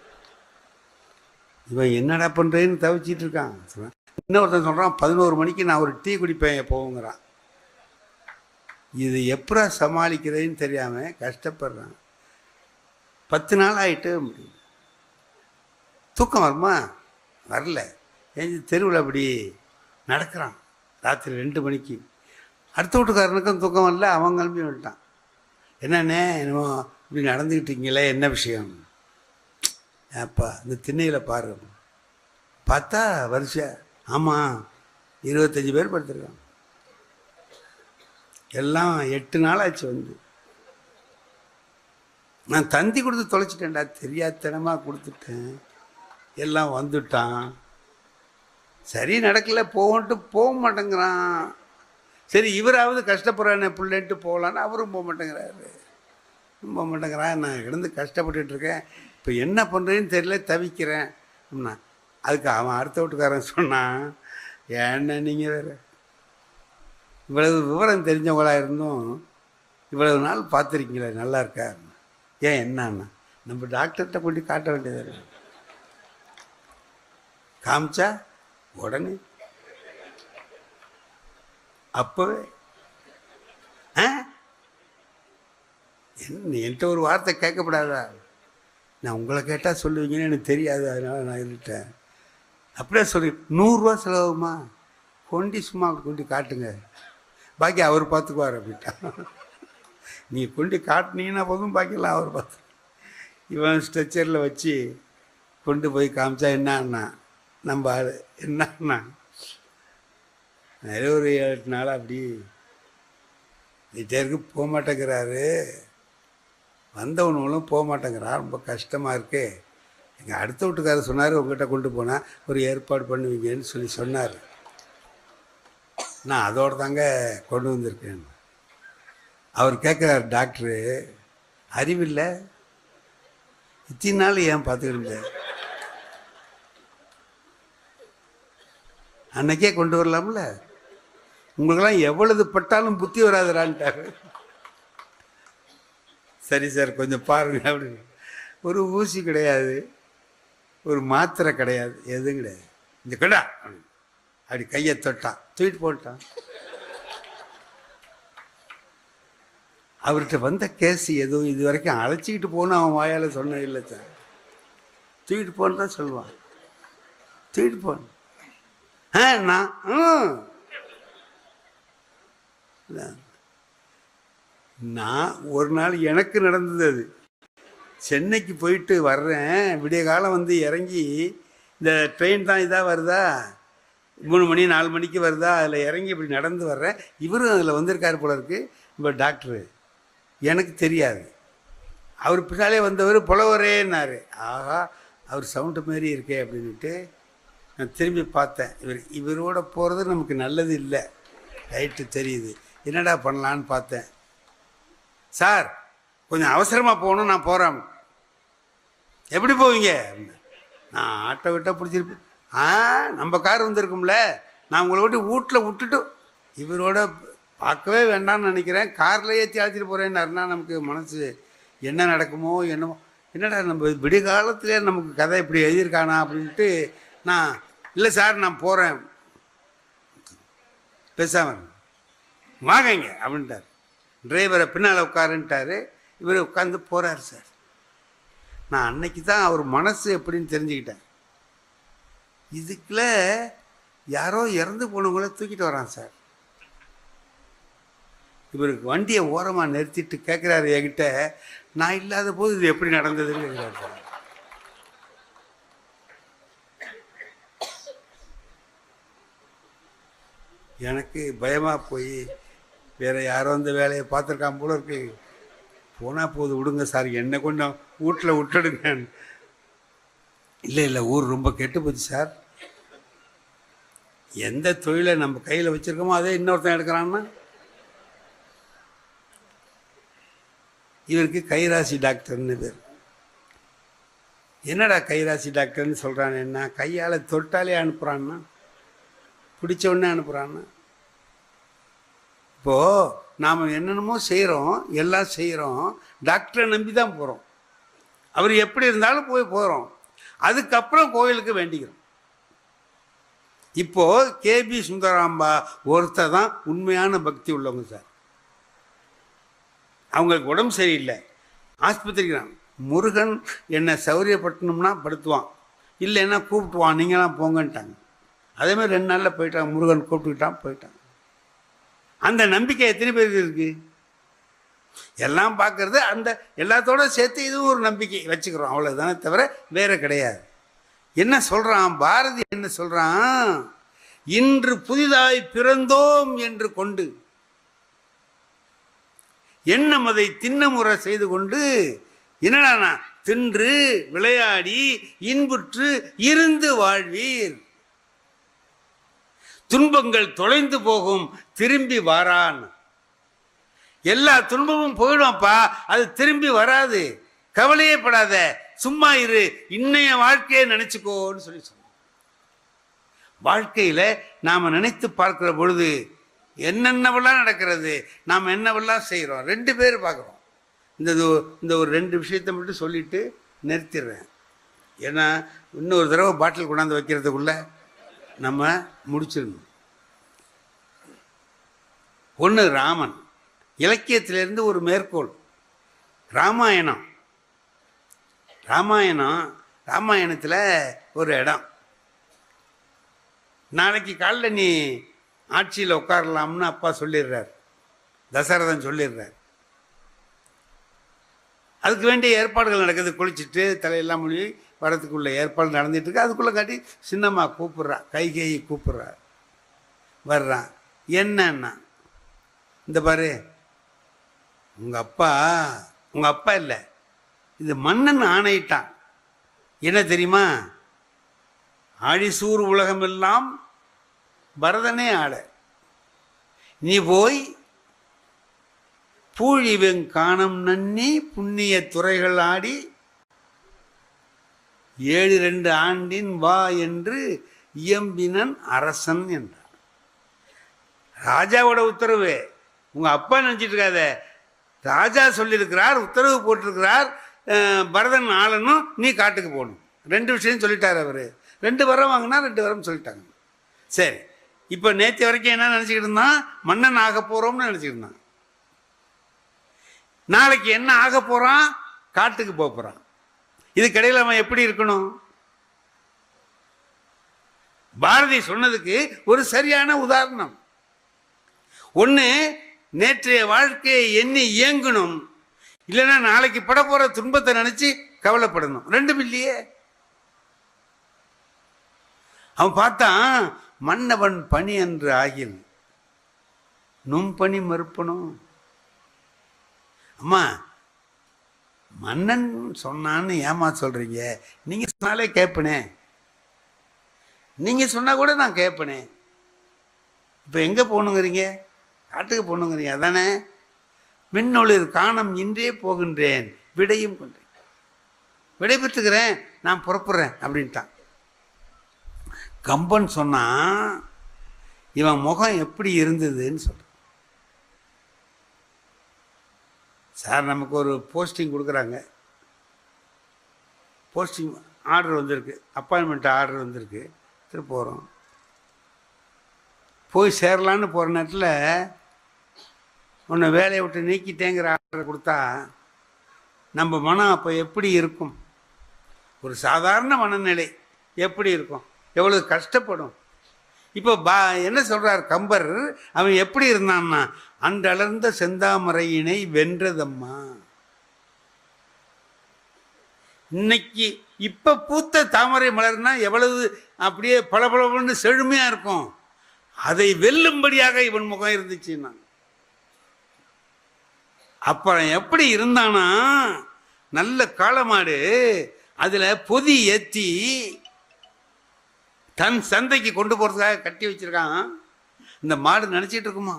இவன் என்னடா பண்ணுறேன்னு தவிச்சிட்டு இருக்கான் சொல்றான். இன்னொருத்தன் சொல்கிறான் பதினோரு மணிக்கு நான் ஒரு டீ குடிப்பேன் எப்போங்கிறான் இது எப்படா சமாளிக்கிறதுன்னு தெரியாமல் கஷ்டப்படுறான் பத்து நாள் ஆகிட்டு முடியும் தூக்கம் வருமா வரல ஏஞ்சி தெருவில் அப்படி நடக்கிறான் ராத்திரி ரெண்டு மணிக்கு அடுத்த வீட்டுக்காரனுக்கும் தூக்கம் வரல அவன் கிளம்பி வந்துட்டான் என்னண்ணே என்னமோ இப்படி நடந்துக்கிட்டீங்களே என்ன விஷயம் ஏப்பா இந்த திண்ணையில் பாரு பார்த்தா வரிசை ஆமாம் இருபத்தஞ்சி பேர் படுத்திருக்கான் எல்லாம் எட்டு நாள் ஆச்சு வந்து நான் தந்தி கொடுத்து தொலைச்சிட்டேன்டா தெரியாதனமாக கொடுத்துட்டேன் எல்லாம் வந்துட்டான் சரி நடக்கல போகன்ட்டு போக மாட்டேங்கிறான் சரி இவராவது கஷ்டப்படுறானே பிள்ளைன்ட்டு போகலான்னு அவரும் போக மாட்டேங்கிறாரு போக மாட்டேங்கிறான் நான் கிடந்து கஷ்டப்பட்டுட்டு இருக்கேன் இப்போ என்ன பண்ணுறேன்னு தெரியல தவிக்கிறேன் அப்படின்னா அதுக்கு அவன் அடுத்த வீட்டுக்காரன் சொன்னான் ஏன்னா நீங்கள் வேறு இவ்வளவு விவரம் தெரிஞ்சவங்களா இருந்தும் இவ்வளவு நாள் பார்த்துருக்கீங்களே நல்லா இருக்கா ஏன் என்னன்னா நம்ம டாக்டர்கிட்ட கொண்டு காட்ட வேண்டியது இருக்கு. காமிச்சா உடனே அப்பவே ஆ என்ன என்கிட்ட ஒரு வார்த்தை கேட்கப்படாதா நான் உங்களை கேட்டால் சொல்லுவீங்கன்னு எனக்கு தெரியாது அதனால நான் இருந்துட்டேன் அப்படியே சொல்லி நூறுரூவா செலவுமா கொண்டி சும்மா அப்படி கொண்டு காட்டுங்க பாக்கி அவர் பார்த்துக்குவார் அப்படின்ட்டான் நீ கொண்டு காட்டினீங்கன்னா போதும் பாக்கியெல்லாம் அவர் பார்த்து இவன் ஸ்ட்ரெச்சரில் வச்சு கொண்டு போய் காமிச்சா என்னன்னா நம்ம ஆள் என்னன்னா நிறைய ஒரு ஏழு எட்டு நாள் அப்படி ரிட்டையருக்கு போக மாட்டேங்கிறாரு வந்தவனும் போக மாட்டேங்கிறான் ரொம்ப கஷ்டமாக இருக்கு எங்கள் அடுத்த வீட்டுக்காரர் சொன்னார் உங்ககிட்ட கொண்டு போனால் ஒரு ஏற்பாடு பண்ணுவீங்கன்னு சொல்லி சொன்னார் நான் அதோடு தாங்க கொண்டு வந்திருக்கேன் அவர் கேட்குறாரு டாக்டரு அறிவில்லை இத்தனை நாள் ஏன் பார்த்துக்கிட்டு இருந்த? அன்னைக்கே கொண்டு வரலாம்ல உங்களுக்கெல்லாம் எவ்வளவு பட்டாலும் புத்தி வராதுடான்ட்டாரு சரி சார் கொஞ்சம் பாருங்க அப்படின்னு ஒரு ஊசி கிடையாது ஒரு மாத்திரை கிடையாது எதுவும் கிடையாது இந்த கடா அப்படின்னு. அப்படி கையை தொட்டான் தூக்கிட்டு போட்டான் அவர்கிட்ட வந்த கேஸ் ஏதோ இது வரைக்கும் அழைச்சிக்கிட்டு போகணும் அவன் வாயால் சொன்னது இல்லை சார் தூக்கிட்டு போன்னு தான் சொல்லுவான் தூக்கிட்டு போன ஆ நான் ம். அதான். நான் ஒரு நாள் எனக்கு நடந்தது அது சென்னைக்கு போயிட்டு வர்றேன் விடிய காலம் வந்து இறங்கி இந்த ட்ரெயின் தான் இதாக வருதா மூணு மணி நாலு மணிக்கு வருதா அதில் இறங்கி இப்படி நடந்து வர்றேன் இவரும் அதில் வந்திருக்காரு போல இருக்கு இப்போ டாக்டரு எனக்கு தெரியாது அவர் பின்னாலே வந்தவர் புலவரேன்னாரு ஆஹா அவர் சவுண்டு மாரி இருக்கே அப்படின்ட்டு நான் திரும்பி பார்த்தேன் இவர் இவரோட போகிறது நமக்கு நல்லது இல்லை ரைட்டு தெரியுது என்னடா பண்ணலான்னு பார்த்தேன் சார் கொஞ்சம் அவசரமாக போகணும் நான் போகிறேன் எப்படி போவீங்க அப்படின்னா. நான் ஆட்டோ விட்டா பிடிச்சிருப்பேன் ஆ நம்ம கார் வந்திருக்கும்ல நான் உங்களை விட்டு வீட்டில் விட்டுட்டு இவரோட பார்க்கவே வேண்டாம்னு நினைக்கிறேன் காரில் ஏற்றி அழைச்சிட்டு போகிறேன்னாருன்னா நமக்கு மனசு என்ன நடக்குமோ என்னமோ என்னடா நம்ம விடிய காலத்திலே நமக்கு கதை இப்படி எழுதியிருக்கானா அப்படின்ட்டு நான் இல்லை சார் நான் போகிறேன் பேசாம வாங்கங்க அப்படின்ட்டார் டிரைவரை பின்னால் உட்காருன்ட்டாரு இவர் உட்காந்து போகிறார் சார் நான் அன்னைக்கு தான் அவர் மனசு எப்படின்னு தெரிஞ்சுக்கிட்டேன் இதுக்குள்ள யாரோ இறந்து போனவங்கள தூக்கிட்டு வரான் சார் இவருக்கு வண்டியை ஓரமாக நிறுத்திட்டு கேட்குறாரு என்கிட்ட நான் இல்லாத போது இது எப்படி நடந்ததுன்னு கேட்குறாரு சார் எனக்கு பயமாக போய் வேற யாரோ இந்த வேலையை பார்த்துருக்கான் போல இருக்கு போனால் போது விடுங்க சார் என்னை கொஞ்சம் வீட்டில் விட்டுடுங்க இல்லை இல்லை ஊர் ரொம்ப கெட்டு போச்சு சார் எந்த தொழிலை நம்ம கையில் வச்சுருக்கோமோ அதே இன்னொருத்தன் எடுக்கிறான்னா இவருக்கு கைராசி டாக்டர்னு பேர் என்னடா கைராசி டாக்டர்னு சொல்கிறான் என்ன கையால் தொட்டாலே அனுப்புகிறான்னா பிடிச்ச உடனே அனுப்புகிறான்னா இப்போது நாம் என்னென்னமோ செய்கிறோம் எல்லாம் செய்கிறோம் டாக்டரை நம்பி தான் போகிறோம் அவர் எப்படி இருந்தாலும் போய் போகிறோம் அதுக்கப்புறம் கோயிலுக்கு வேண்டிக்கிறோம் இப்போ கேபி சுந்தராம்பா ஒருத்தர் தான் உண்மையான பக்தி உள்ளவங்க சார் அவங்களுக்கு உடம்பு சரியில்லை ஆஸ்பத்திரிக்கு நான் முருகன் என்னை சௌரியப்படுத்தணும்னா படுத்துவான் இல்லைன்னா கூப்பிட்டுவான் நீங்களாம் போங்கன்ட்டாங்க அதே மாதிரி ரெண்டு நாளில் போயிட்டாங்க முருகன் கூப்பிட்டுக்கிட்டான் போயிட்டான் அந்த நம்பிக்கை எத்தனை பேருக்கு இருக்கு எல்லாம் பார்க்கறது அந்த எல்லாத்தோட சேர்த்து இதுவும் ஒரு நம்பிக்கை வச்சுக்கிறோம் அவ்வளோதானே தவிர வேற கிடையாது என்ன சொல்றான் பாரதி என்ன சொல்றான் இன்று புதிதாய் பிறந்தோம் என்று கொண்டு எண்ணம் அதை திண்ணமுறை செய்து கொண்டு என்னடா தின்று விளையாடி இன்புற்று இருந்து வாழ்வீர் துன்பங்கள் தொலைந்து போகும் திரும்பி வாரான் எல்லா துன்பமும் போயிடும்ப்பா அது திரும்பி வராது கவலையே படாத சும்மா இரு இன்னைய வாழ்க்கையை நினைச்சுக்கோன்னு சொல்லி சொன்னான் வாழ்க்கையில நாம நினைத்து பார்க்கிற பொழுது என்னென்னவெல்லாம் நடக்கிறது நாம் என்னவெல்லாம் செய்கிறோம் ரெண்டு பேர் பார்க்குறோம் இந்த இது- இந்த ஒரு ரெண்டு விஷயத்தை மட்டும் சொல்லிட்டு நிறுத்திடுறேன் ஏன்னா இன்னொரு தடவை பாட்டில் கொண்டாந்து வைக்கிறதுக்குள்ள நம்ம முடிச்சிடணும் ஒன்று ராமன் இலக்கியத்திலிருந்து ஒரு மேற்கோள் ராமாயணம் ராமாயணம் ராமாயணத்தில் ஒரு இடம் நாளைக்கு காலைல நீ ஆட்சியில் உட்காரலாம்னு அப்பா சொல்லிடுறார் தசரதன் சொல்லிடுறார் அதுக்கு வேண்டிய ஏற்பாடுகள் நடக்குது குளிச்சுட்டு தலையெல்லாம் மொழி வரதுக்குள்ள ஏற்பாடு நடந்துட்டு இருக்கு அதுக்குள்ளே காட்டி சின்னம்மா கூப்பிட்றா கைகேயி கூப்பிட்றா வர்றான் என்னன்னா இந்த பாரு உங்கள் அப்பா உங்கள் அப்பா இல்லை இது மன்னன் ஆணையிட்டான் என்ன தெரியுமா ஆழிசூர் உலகமெல்லாம் பரதனே ஆட நீ போய் பூழிவெங் காணம் நன்னி புண்ணிய துறைகள் ஆடி ஏழு ரெண்டு ஆண்டின் வா என்று இயம்பினன் அரசன் என்றார் ராஜாவோட உத்தரவு உங்க அப்பா நினைச்சிட்டு இருக்காத ராஜா சொல்லியிருக்கிறார் உத்தரவு போட்டிருக்கிறார் அஹ், பரதன் ஆளணும் நீ காட்டுக்கு போகணும் ரெண்டு விஷயம் சொல்லிட்டார் அவர் ரெண்டு வரம் வாங்கினா ரெண்டு வரம் சொல்லிட்டாங்க சரி இப்போ நேற்று வரைக்கும் என்ன நினச்சிக்கிட்டு இருந்தான் மன்னன் ஆக போகிறோம்னு நினச்சிக்கிட்டு இருந்தான் நாளைக்கு என்ன ஆக போகிறான் காட்டுக்கு போக போகிறான் இதுக்கிடையில் அவன் எப்படி இருக்கணும் பாரதி சொன்னதுக்கு ஒரு சரியான உதாரணம் ஒன்று நேற்றைய வாழ்க்கையை எண்ணி இயங்கணும் இல்லைன்னா நாளைக்கு பட போற துன்பத்தை நினைச்சு கவலைப்படணும் ரெண்டும் இல்லையே அவன் பார்த்தான் மன்னவன் பணி என்று ஆகில் நும் பணி மறுப்பணும் அம்மா மன்னன் சொன்னான்னு ஏமா சொல்றீங்க நீங்க சொன்னாலே கேட்பனே நீங்க சொன்னா கூட நான் கேட்பனே இப்போ எங்கே போகணுங்கிறீங்க காட்டுக்கு போகணுங்கிறீங்க அதானே மின்னொளிர் காணம் இன்றே போகின்றேன் விடையும் கொண்டேன் விடை பெற்றுக்கிறேன் நான் புறப்படுறேன் அப்படின்ட்டான் கம்பன் சொன்னா இவன் முகம் எப்படி இருந்ததுன்னு சொல்றான் சார் நமக்கு ஒரு போஸ்டிங் கொடுக்குறாங்க போஸ்டிங் ஆர்டர் வந்திருக்கு அப்பாயின்மெண்ட் ஆர்டர் வந்திருக்கு திரும்ப போகிறோம் போய் சேரலான்னு போகிற நேரத்தில் உன்னை வேலையை விட்டு நீக்கிட்டேங்கிற ஆர்டர் கொடுத்தா நம்ம மனம் அப்போ எப்படி இருக்கும் ஒரு சாதாரண மனநிலை எப்படி இருக்கும் எவ்வளவு கஷ்டப்படும் இப்போ பா என்ன சொல்றார் கம்பர் அவன் எப்படி இருந்தான்னா அன்றளர்ந்த செந்தாமரையினை வென்றதம்மா இன்னைக்கு இப்ப பூத்த தாமரை மலர்னா எவ்வளவு அப்படியே பளபளன்னு செழுமையா இருக்கும் அதை வெல்லும்படியாக இவன் முகம் இருந்துச்சுன்னா அப்புறம் எப்படி இருந்தானா நல்ல காளமாடு அதுல பொதி ஏத்தி தன் சந்தைக்கு கொண்டு போறதுக்காக கட்டி வச்சிருக்கான் இந்த மாடு நினைச்சிட்டு இருக்குமா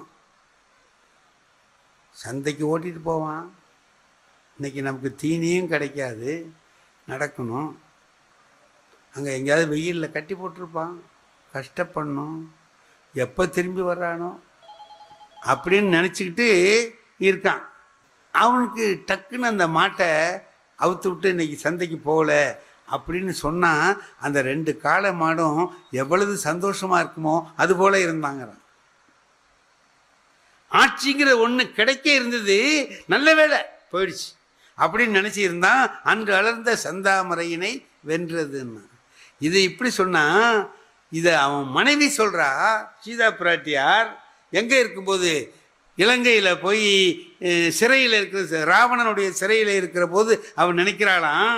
சந்தைக்கு ஓட்டிட்டு போவான் இன்னைக்கு நமக்கு தீனியும் கிடைக்காது நடக்கணும் அங்கே எங்கேயாவது வெயிலில் கட்டி போட்டிருப்பான் கஷ்டப்படணும் எப்போ திரும்பி வர்றானோ அப்படின்னு நினச்சிக்கிட்டு இருக்கான் அவனுக்கு டக்குன்னு அந்த மாட்டை அவுத்து விட்டு இன்னைக்கு சந்தைக்கு போகல அப்படின்னு சொன்னால் அந்த ரெண்டு காளை மாடும் எவ்வளவு சந்தோஷமா இருக்குமோ அது போல இருந்தாங்கிறான் ஆட்சிங்கிற ஒன்று கிடைக்க இருந்தது நல்ல வேலை போயிடுச்சு அப்படின்னு நினச்சி இருந்தான் அன்று அலர்ந்த சந்தாமரையினை வென்றதுன்னா இது இப்படி சொன்னா இதை அவன் மனைவி சொல்றா சீதா பிராட்டியார் எங்கே இருக்கும்போது இலங்கையில் போய் அஹ், சிறையில் இருக்கிற ராவணனுடைய சிறையில் இருக்கிற போது அவன் நினைக்கிறாளாம்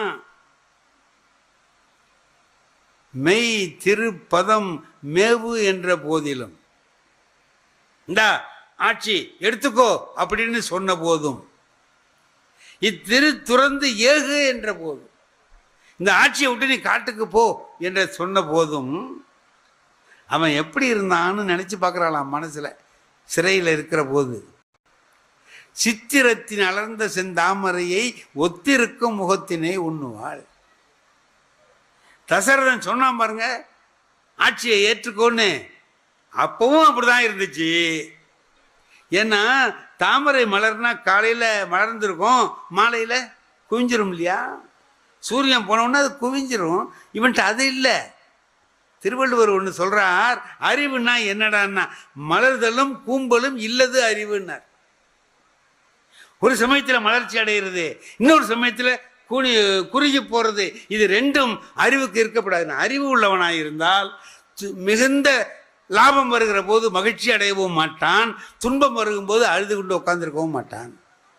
மெய் திருப்பதம் மேவு என்ற போதிலும் இந்தா ஆட்சி எடுத்துக்கோ அப்படின்னு சொன்ன போதும் இத்திரு துறந்து ஏகு என்ற போதும் இந்த ஆட்சியை விட்டு நீ காட்டுக்கு போ என்று சொன்ன போதும் அவன் எப்படி இருந்தான்னு நினைச்சு பார்க்கறாளாம் மனசுல சிறையில் இருக்கிற போது சித்திரத்தின் அலர்ந்த செந்தாமரையை ஒத்திருக்கும் முகத்தினை உண்ணுவாள் தசரதன் சொன்னான் பாருங்க ஆட்சியை ஏற்றுக்கோன்னு அப்பவும் அப்படிதான் இருந்துச்சு ஏன்னா தாமரை மலர்னா காலையில மலர்ந்திருக்கும் மாலையில குவிஞ்சிரும் இல்லையா சூரியன் போனோன்னா அது குவிஞ்சிரும் இவன்ட்டு அது இல்லை திருவள்ளுவர் ஒன்று சொல்றார் அறிவுன்னா என்னடான்னா மலர்தலும் கூம்பலும் இல்லது அறிவுன்னார் ஒரு சமயத்தில் மலர்ச்சி அடைகிறது இன்னொரு சமயத்தில் குனி குறுகி போறது இது ரெண்டும் அறிவுக்கு இருக்கப்படாது அறிவு உள்ளவனாய் இருந்தால் து- மிகுந்த லாபம் வருகிற போது மகிழ்ச்சி அடையவும் மாட்டான் துன்பம் வரும்போது அழுது கொண்டு உட்கார்ந்திருக்கவும் மாட்டான்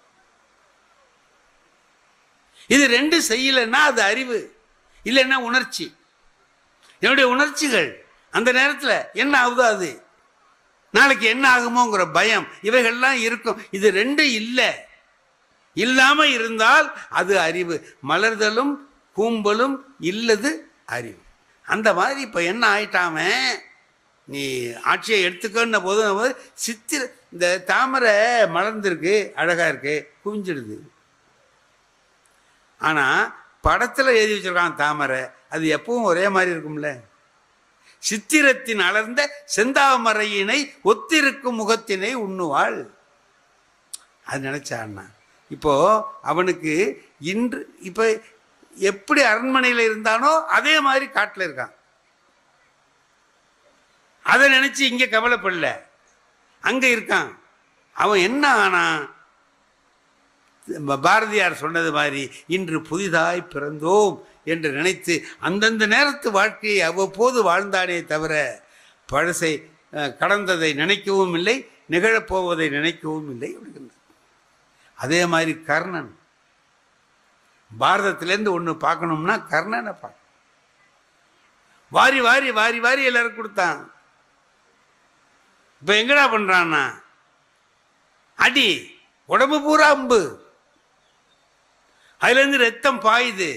இது ரெண்டு செய்யலைன்னா அது அறிவு இல்லைன்னா உணர்ச்சி என்னுடைய உணர்ச்சிகள் அந்த நேரத்தில் என்ன ஆகுதோ அது நாளைக்கு என்ன ஆகுமோங்கிற பயம் இவைகள்லாம் இருக்கும் இது ரெண்டும் இல்லை இல்லாம இருந்தால் அது அறிவு மலர்தலும் கூம்பலும் இல்லது அறிவு அந்த மாதிரி இப்ப என்ன ஆயிட்டாம நீ ஆட்சியை எடுத்துக்கோன்ன போது நம்ம சித்திர இந்த தாமரை மலர்ந்திருக்கு அழகா இருக்கு குவிஞ்சிடுது ஆனா படத்துல எழுதி வச்சிருக்கான் தாமரை அது எப்பவும் ஒரே மாதிரி இருக்கும்ல சித்திரத்தின் அலர்ந்த செந்தாமரையினை ஒத்திருக்கும் முகத்தினை உண்ணுவாள் அது நினைச்சான்னா இப்போ அவனுக்கு இன்று இப்போ எப்படி அரண்மனையில் இருந்தானோ அதே மாதிரி காட்டில் இருக்கான் அதை நினைச்சு இங்க கவலைப்படல அங்க இருக்கான் அவன் என்ன ஆனான் பாரதியார் சொன்னது மாதிரி இன்று புதிதாய் பிறந்தோம் என்று நினைத்து அந்தந்த நேரத்து வாழ்க்கையை அவ்வப்போது வாழ்ந்தானே தவிர பழசை அஹ், கடந்ததை நினைக்கவும் இல்லை நிகழப்போவதை நினைக்கவும் இல்லை அப்படிங்கிறார் அதே மாதிரி கர்ணன் பாரதத்திலேருந்து ஒன்று பார்க்கணும்னா கர்ணனை பார்க்கணும் வாரி வாரி வாரி வாரி எல்லாரும் கொடுத்தான் இப்போ எங்கடா பண்றான்னா அடி உடம்பு பூரா அம்பு அதுல இருந்து ரத்தம் பாயுது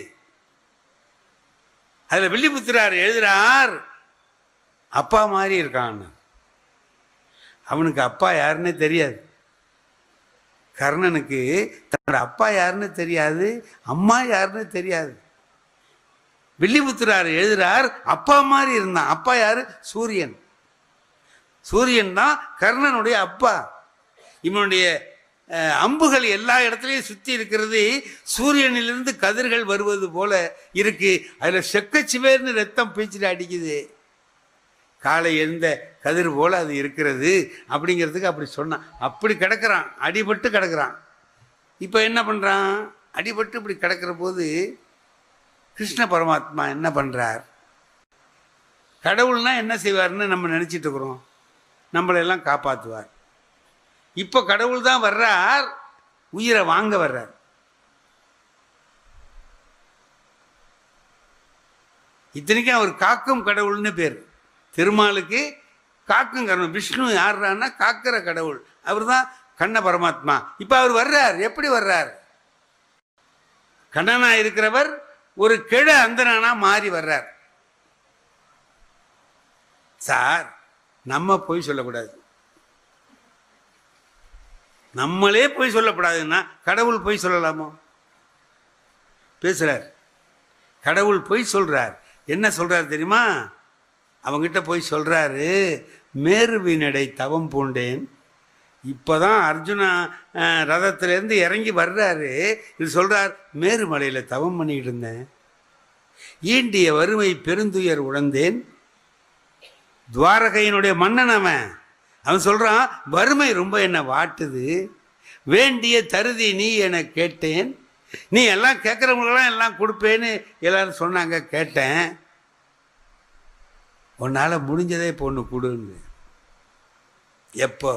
அதுல வில்லிபுத்திரார் எழுதுறார் அப்பா மாதிரி இருக்கான் அவனுக்கு அப்பா யாருன்னே தெரியாது கர்ணனுக்கு தன்னோட அப்பா யாருன்னு தெரியாது அம்மா யாருன்னு தெரியாது வில்லிபுத்திரார் எழுதுறார் அப்பா மாதிரி இருந்தான் அப்பா யாரு சூரியன் சூரியன் தான் கர்ணனுடைய அப்பா இவனுடைய அஹ், அம்புகள் எல்லா இடத்துலையும் சுத்தி இருக்கிறது சூரியனிலிருந்து கதிர்கள் வருவது போல இருக்கு அதுல செக்கச்சிவேர்னு ரத்தம் பீச்சிட்டு அடிக்குது காலை எழுந்த கதிர் போல அது இருக்கிறது அப்படிங்கிறதுக்கு அப்படி சொன்னான் அப்படி கிடக்குறான் அடிபட்டு கிடக்குறான் இப்போ என்ன பண்ணுறான் அடிபட்டு இப்படி கிடக்கிற போது கிருஷ்ண பரமாத்மா என்ன பண்ணுறார் கடவுள்னா என்ன செய்வார்னு நம்ம நினச்சிட்டு இருக்கிறோம் நம்மளெல்லாம் காப்பாற்றுவார் இப்போ கடவுள் தான் வர்றார் உயிரை வாங்க வர்றார் இத்தனைக்கும் அவர் காக்கும் கடவுள்னு பேர் திருமாலுக்கு காக்கும் கடவுள் விஷ்ணு யாருன்னா காக்கிற கடவுள் அவர் தான் கண்ண பரமாத்மா இப்போ அவர் வர்றார் எப்படி வர்றார் கண்ணனா இருக்கிறவர் ஒரு கிழ அந்தனானா மாறி வர்றார் சார் நம்ம போய் சொல்லக்கூடாது நம்மளே போய் சொல்லக்கூடாதுன்னா கடவுள் போய் சொல்லலாமோ பேசுறார் கடவுள் போய் சொல்றார் என்ன சொல்றார் தெரியுமா அவங்கிட்ட போய் சொல்றாரு மேருவினடை தவம் பூண்டேன் இப்போதான் அர்ஜுனா அஹ், ரதத்திலேருந்து இறங்கி வர்றாரு இது சொல்றார் மேருமலையில் தவம் பண்ணிட்டு இருந்தேன் ஈண்டிய வறுமை பெருந்துயர் உழந்தேன் துவாரகையினுடைய மன்னன் அவன் அவன் சொல்றான் வறுமை ரொம்ப என்னை வாட்டுது வேண்டிய தருதி நீ என கேட்டேன் நீ எல்லாம் கேட்குறவங்களெல்லாம் எல்லாம் கொடுப்பேன்னு எல்லாரும் சொன்னாங்க கேட்டேன் உன்னால் முடிஞ்சதே இப்போ ஒன்று கொடுன்னு எப்போ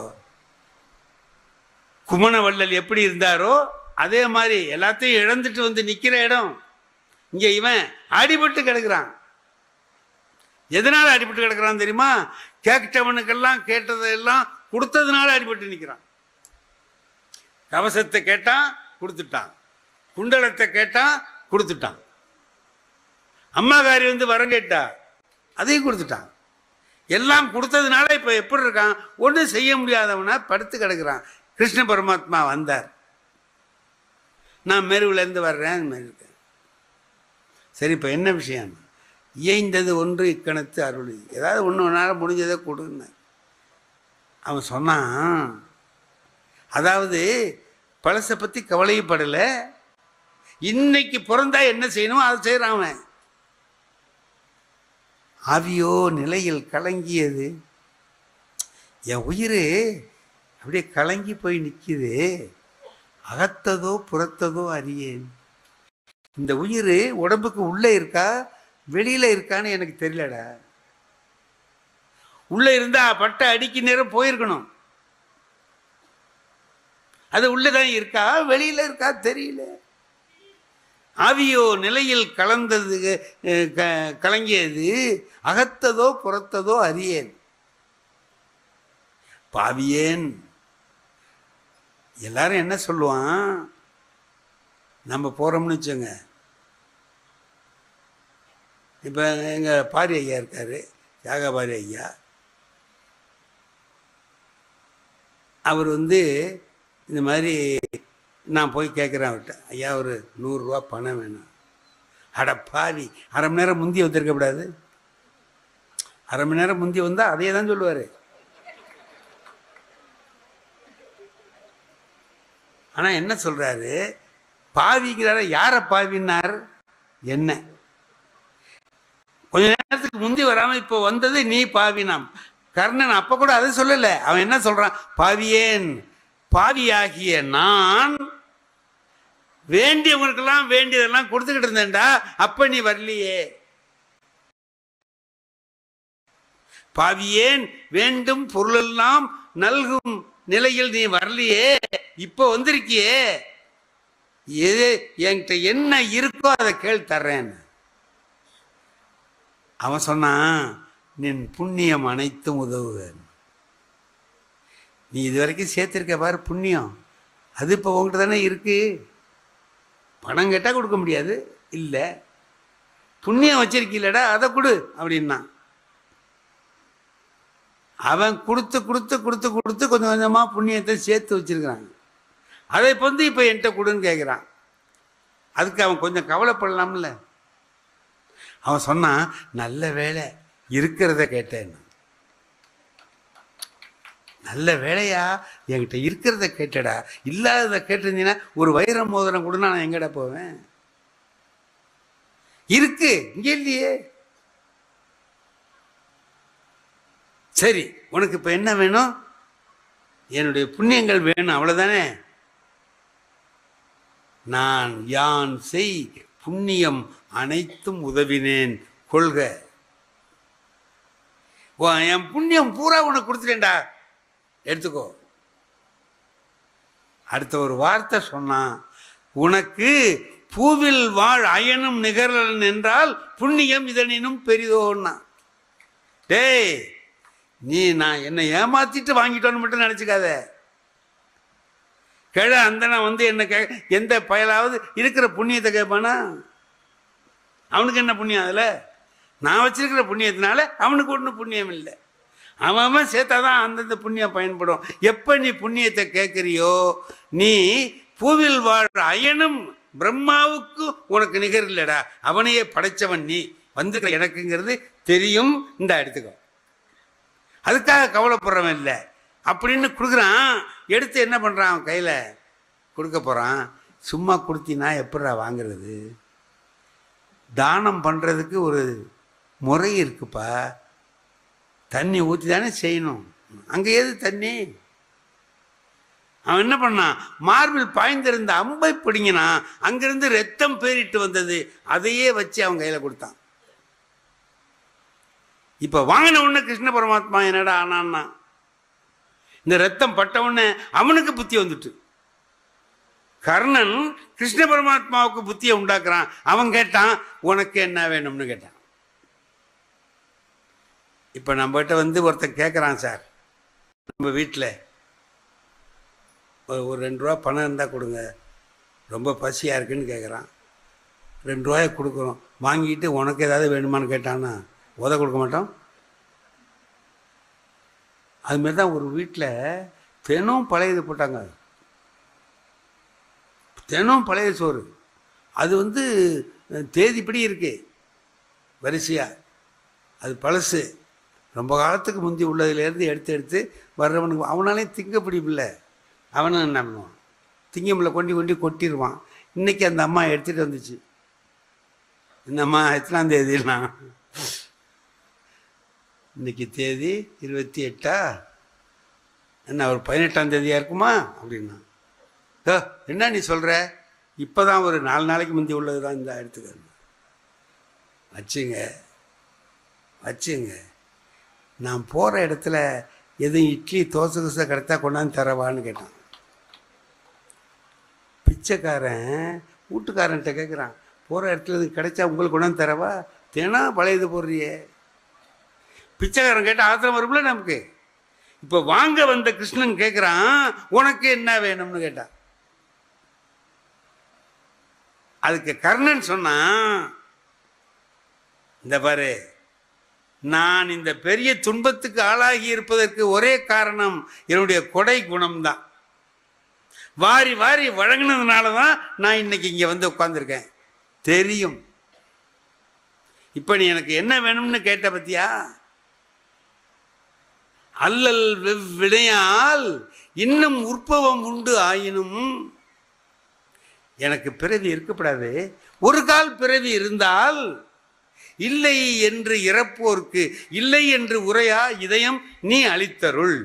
குமணவள்ளல் எப்படி இருந்தாரோ அதே மாதிரி எல்லாத்தையும் இழந்துட்டு வந்து நிற்கிற இடம் இங்கே இவன் அடிபட்டு கிடக்குறான் எதனால் அடிபட்டு கிடக்குறான் தெரியுமா கேட்டவனுக்கெல்லாம் கேட்டதெல்லாம் கொடுத்ததுனால அடிபட்டு நிற்கிறான் கவசத்தை கேட்டான் கொடுத்துட்டான் குண்டலத்தை கேட்டான் கொடுத்துட்டான் அம்மாகாரி வந்து வரம் கேட்டா அதையும் கொடுத்துட்டான் எல்லாம் கொடுத்ததுனால இப்போ எப்படி இருக்கான் ஒன்றும் செய்ய முடியாதவனா படுத்து கிடக்குறான் கிருஷ்ண பரமாத்மா வந்தார் நான் மெருவிலேருந்து வர்றேன் அந்த மாதிரி இருக்கேன் சரி இப்போ என்ன விஷயம் இயைந்தது ஒன்று இக்கணத்து அருள் ஏதாவது ஒன்று ஒன்றால் முடிஞ்சதை கொடுங்க அவன் சொன்னான் அதாவது பழசை பற்றி கவலைப்படலை இன்னைக்கு பிறந்தா என்ன செய்யணுமோ அதை செய்கிறான் அவன் ஆவியோ நிலையில் கலங்கியது என் உயிர் அப்படியே கலங்கி போய் நிற்கிது அகத்ததோ புறத்ததோ அறியேன் இந்த உயிர் உடம்புக்கு உள்ளே இருக்கா வெளியில இருக்கான்னு எனக்கு தெரியலடா உள்ள இருந்தா பட்ட அடிக்கு நேரம் போயிருக்கணும் அது உள்ளதான் இருக்கா வெளியில இருக்கா தெரியல ஆவியோ நிலையில் கலந்தது அஹ், க- கலங்கியது அகத்ததோ புறத்ததோ அறியேன் பாவியேன் எல்லாரும் என்ன சொல்லுவான் நம்ம போறோம்னு வச்சுங்க இப்போ எங்கள் பாரி ஐயா இருக்காரு தியாகபாரி ஐயா அவர் வந்து இந்த மாதிரி நான் போய் கேட்குறேன் அவர்கிட்ட ஐயா ஒரு நூறுரூவா பணம் வேணும் அட பாவி அரை மணி நேரம் முந்தி வந்திருக்கக்கூடாது அரை மணி நேரம் முந்தி வந்தால் அதே தான் சொல்லுவார் ஆனால் என்ன சொல்கிறாரு பாவிங்கிறார யாரை பாவினார் என்ன கொஞ்ச நேரத்துக்கு முந்தி வராமல் இப்போ வந்தது நீ பாவினாம் கர்ணன் அப்போ கூட அதை சொல்லலை அவன் என்ன சொல்கிறான் பாவியேன் பாவியாகிய நான் வேண்டியவங்களுக்கெல்லாம் வேண்டியதெல்லாம் கொடுத்துக்கிட்டு இருந்தேன்டா அப்ப நீ வரலையே பாவியேன் வேண்டும் பொருளெல்லாம் நல்கும் நிலையில் நீ வரலையே இப்போ வந்திருக்கியே எது என்கிட்ட என்ன இருக்கோ அதை கேள் தர்றேன் அவன் சொன்னான் நின் புண்ணியம் அனைத்தும் உதவுவேன் நீ இது வரைக்கும் சேர்த்திருக்க பாரு புண்ணியம் அது இப்போ உங்ககிட்ட தானே இருக்கு பணம் கேட்டால் கொடுக்க முடியாது இல்லை புண்ணியம் வச்சிருக்கீல்லடா அதை கொடு அப்படின்னா அவன் கொடுத்து கொடுத்து கொடுத்து கொடுத்து கொஞ்சம் கொஞ்சமாக புண்ணியத்தை சேர்த்து வச்சிருக்கிறான் அதை இப்போ வந்து இப்போ என்கிட்ட கொடுன்னு கேட்குறான் அதுக்கு அவன் கொஞ்சம் கவலைப்படலாம்ல அவன் சொன்னான் நல்ல வேலை இருக்கிறத கேட்டேன் நல்ல வேலையா என்கிட்ட இருக்கிறத கேட்டடா இல்லாததை கேட்டிருந்தீங்கன்னா ஒரு வைர மோதிரம் கூட நான் எங்கடா போவேன் இருக்கு இங்க இல்லையே சரி உனக்கு இப்ப என்ன வேணும் என்னுடைய புண்ணியங்கள் வேணும் அவ்வளவுதானே நான் யான் செய் புண்ணியம் அனைத்தும் உதவினேன் கொள்க ஓ, என் புண்ணியம் பூரா உனக்கு கொடுத்துட்டேன்டா எடுத்துக்கோ அடுத்த ஒரு வார்த்தை சொன்னான் உனக்கு பூவில் வாழ் அயனும் நிகரலன் என்றால் புண்ணியம் இதனினும் பெரிதோன்னா டேய் நீ நான் என்னை ஏமாத்திட்டு வாங்கிட்டோன்னு மட்டும் நினச்சிக்காத கிழ அந்தனா வந்து என்ன கே எந்த பயலாவது இருக்கிற புண்ணியத்தை கேட்பானா அவனுக்கு என்ன புண்ணியம் அதில் நான் வச்சிருக்கிற புண்ணியத்தினால அவனுக்கு ஒன்றும் புண்ணியம் இல்லை அவன் அவன் சேர்த்தாதான் அந்தந்த புண்ணியம் பயன்படும் எப்போ நீ புண்ணியத்தை கேட்குறியோ நீ பூவில் வாழ்ற அயனும் பிரம்மாவுக்கு உனக்கு நிகர் இல்லடா அவனையே படைச்சவன் நீ வந்து எனக்குங்கிறது தெரியும் இந்த எடுத்துக்கோ அதுக்காக கவலைப்படுறவன் இல்லை அப்படின்னு கொடுக்குறான் எடுத்து என்ன பண்ணுறான் அவன் கையில் கொடுக்க போகிறான் சும்மா கொடுத்தினா எப்படிடா வாங்குறது தானம் பண்ணுறதுக்கு ஒரு முறை இருக்குப்பா தண்ணி ஊற்றி தானே செய்யணும் அங்கே ஏது தண்ணி அவன் என்ன பண்ணான் மார்பில் பாய்ந்திருந்த அம்பை பிடிங்கினான் அங்கிருந்து ரத்தம் பேரிட்டு வந்தது அதையே வச்சு அவன் கையில் கொடுத்தான் இப்போ வாங்கின உடனே கிருஷ்ண பரமாத்மா என்னடா ஆனான்னா இந்த ரத்தம் பட்ட உடனே அவனுக்கு புத்தி வந்துட்டு கர்ணன் கிருஷ்ண பரமாத்மாவுக்கு புத்தியை உண்டாக்குறான் அவன் கேட்டான் உனக்கு என்ன வேணும்னு கேட்டான் இப்போ நம்மகிட்ட வந்து ஒருத்தன் கேட்குறான் சார் நம்ம வீட்டில் ஒரு ஒரு ரெண்டு ரூபா பணம் இருந்தால் கொடுங்க ரொம்ப பசியாக இருக்குன்னு கேட்குறான் ரெண்டு ரூபாயை கொடுக்குறோம் வாங்கிட்டு உனக்கு ஏதாவது வேணுமான்னு கேட்டான்னா உத கொடுக்க மாட்டோம் அதுமாரி தான் ஒரு வீட்டில் தினம் பழையது போட்டாங்க தினம் பழைய சோறு அது வந்து அஹ், தேதிப்படி இருக்கு வரிசையாக அது பழசு ரொம்ப காலத்துக்கு முந்தி உள்ளதுலேருந்து எடுத்து எடுத்து வர்றவனுக்கு அவனாலே திங்க பிடிப்பில்ல அவனும் என்ன பண்ணுவான் திங்கமில்ல கொண்டு கொண்டு கொட்டிடுவான் இன்னைக்கு அந்த அம்மா எடுத்துகிட்டு வந்துச்சு இந்த அம்மா எத்தனாம் தேதினா இன்னைக்கு தேதி இருபத்தி எட்டா என்ன ஒரு பதினெட்டாம் தேதியா இருக்குமா அப்படின்னா "ஏ, என்ன நீ சொல்ற இப்பதான் ஒரு நாலு நாளைக்கு முந்தி உள்ளது தான் இந்த எடுத்துக்க வச்சுங்க வச்சுங்க நான் போகிற இடத்துல எதுவும் இட்லி தோசை தோசை கிடைத்தா கொண்டாந்து தரவான்னு கேட்டான் பிச்சைக்காரன் வீட்டுக்காரன்ட்ட கேட்குறான் போகிற இடத்துல இது கிடைச்சா உங்களுக்கு கொண்டாந்து தரவா தினம் பழையது போடுறியே பிச்சைக்காரன் கேட்டால் ஆத்திரம் வரும்ல நமக்கு இப்போ வாங்க வந்த கிருஷ்ணன் கேட்குறான் உனக்கு என்ன வேணும்னு கேட்டான் அதுக்கு கர்ணன் சொன்னான் இந்த பாரு நான் இந்த பெரிய துன்பத்துக்கு ஆளாகி இருப்பதற்கு ஒரே காரணம் என்னுடைய கொடை குணம்தான் வாரி வாரி வழங்கினதுனால தான் நான் இன்னைக்கு இங்கே வந்து உட்காந்துருக்கேன் தெரியும் இப்போ நீ எனக்கு என்ன வேணும்னு கேட்ட பத்தியா அல்லல் வினையால் இன்னும் உற்பவம் உண்டு ஆயினும் எனக்கு பிறவி இருக்கப்படாது ஒரு கால் பிறவி இருந்தால் இல்லை என்று இறப்போர்க்கு இல்லை என்று உரையா இதயம் நீ அளித்தருள்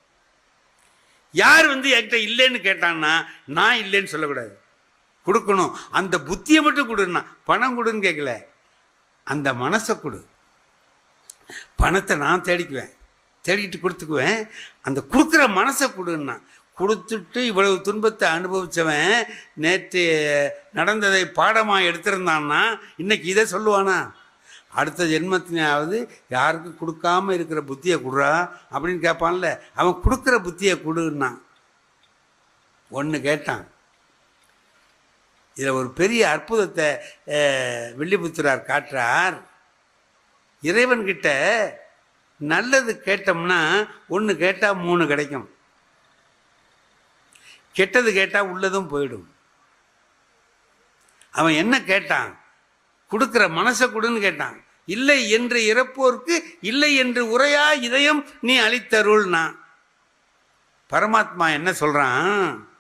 யார் வந்து என்கிட்ட இல்லைன்னு கேட்டான்னா நான் இல்லைன்னு சொல்லக்கூடாது கொடுக்கணும் அந்த புத்தியை மட்டும் கொடுன்னா பணம் கொடுன்னு கேட்கல அந்த மனசை கொடு பணத்தை நான் தேடிக்குவேன் தேடிக்கிட்டு கொடுத்துக்குவேன் அந்த கொடுக்குற மனசை கொடுன்னா கொடுத்துட்டு இவ்வளவு துன்பத்தை அனுபவிச்சவன் நேற்று நடந்ததை பாடமாக எடுத்திருந்தான்னா இன்னைக்கு இதை சொல்லுவானா அடுத்த ஜென்மத்தினாவது யாருக்கும் கொடுக்காம இருக்கிற புத்தியை கொடுறா அப்படின்னு கேட்பான்ல அவன் கொடுக்குற புத்தியை கொடுன்னா ஒன்று கேட்டான் இதில் ஒரு பெரிய அற்புதத்தை அஹ், வில்லிபுத்திரார் காட்டுறார் இறைவன்கிட்ட நல்லது கேட்டோம்னா ஒன்று கேட்டால் மூணு கிடைக்கும் கெட்டது கேட்டால் உள்ளதும் போயிடும் அவன் என்ன கேட்டான் கொடுக்கிற மனசை கொடுன்னு கேட்டான் இல்லை என்று இறப்போருக்கு இல்லை என்று உரையா இதயம் நீ அளித்தருள்னா பரமாத்மா என்ன சொல்றான்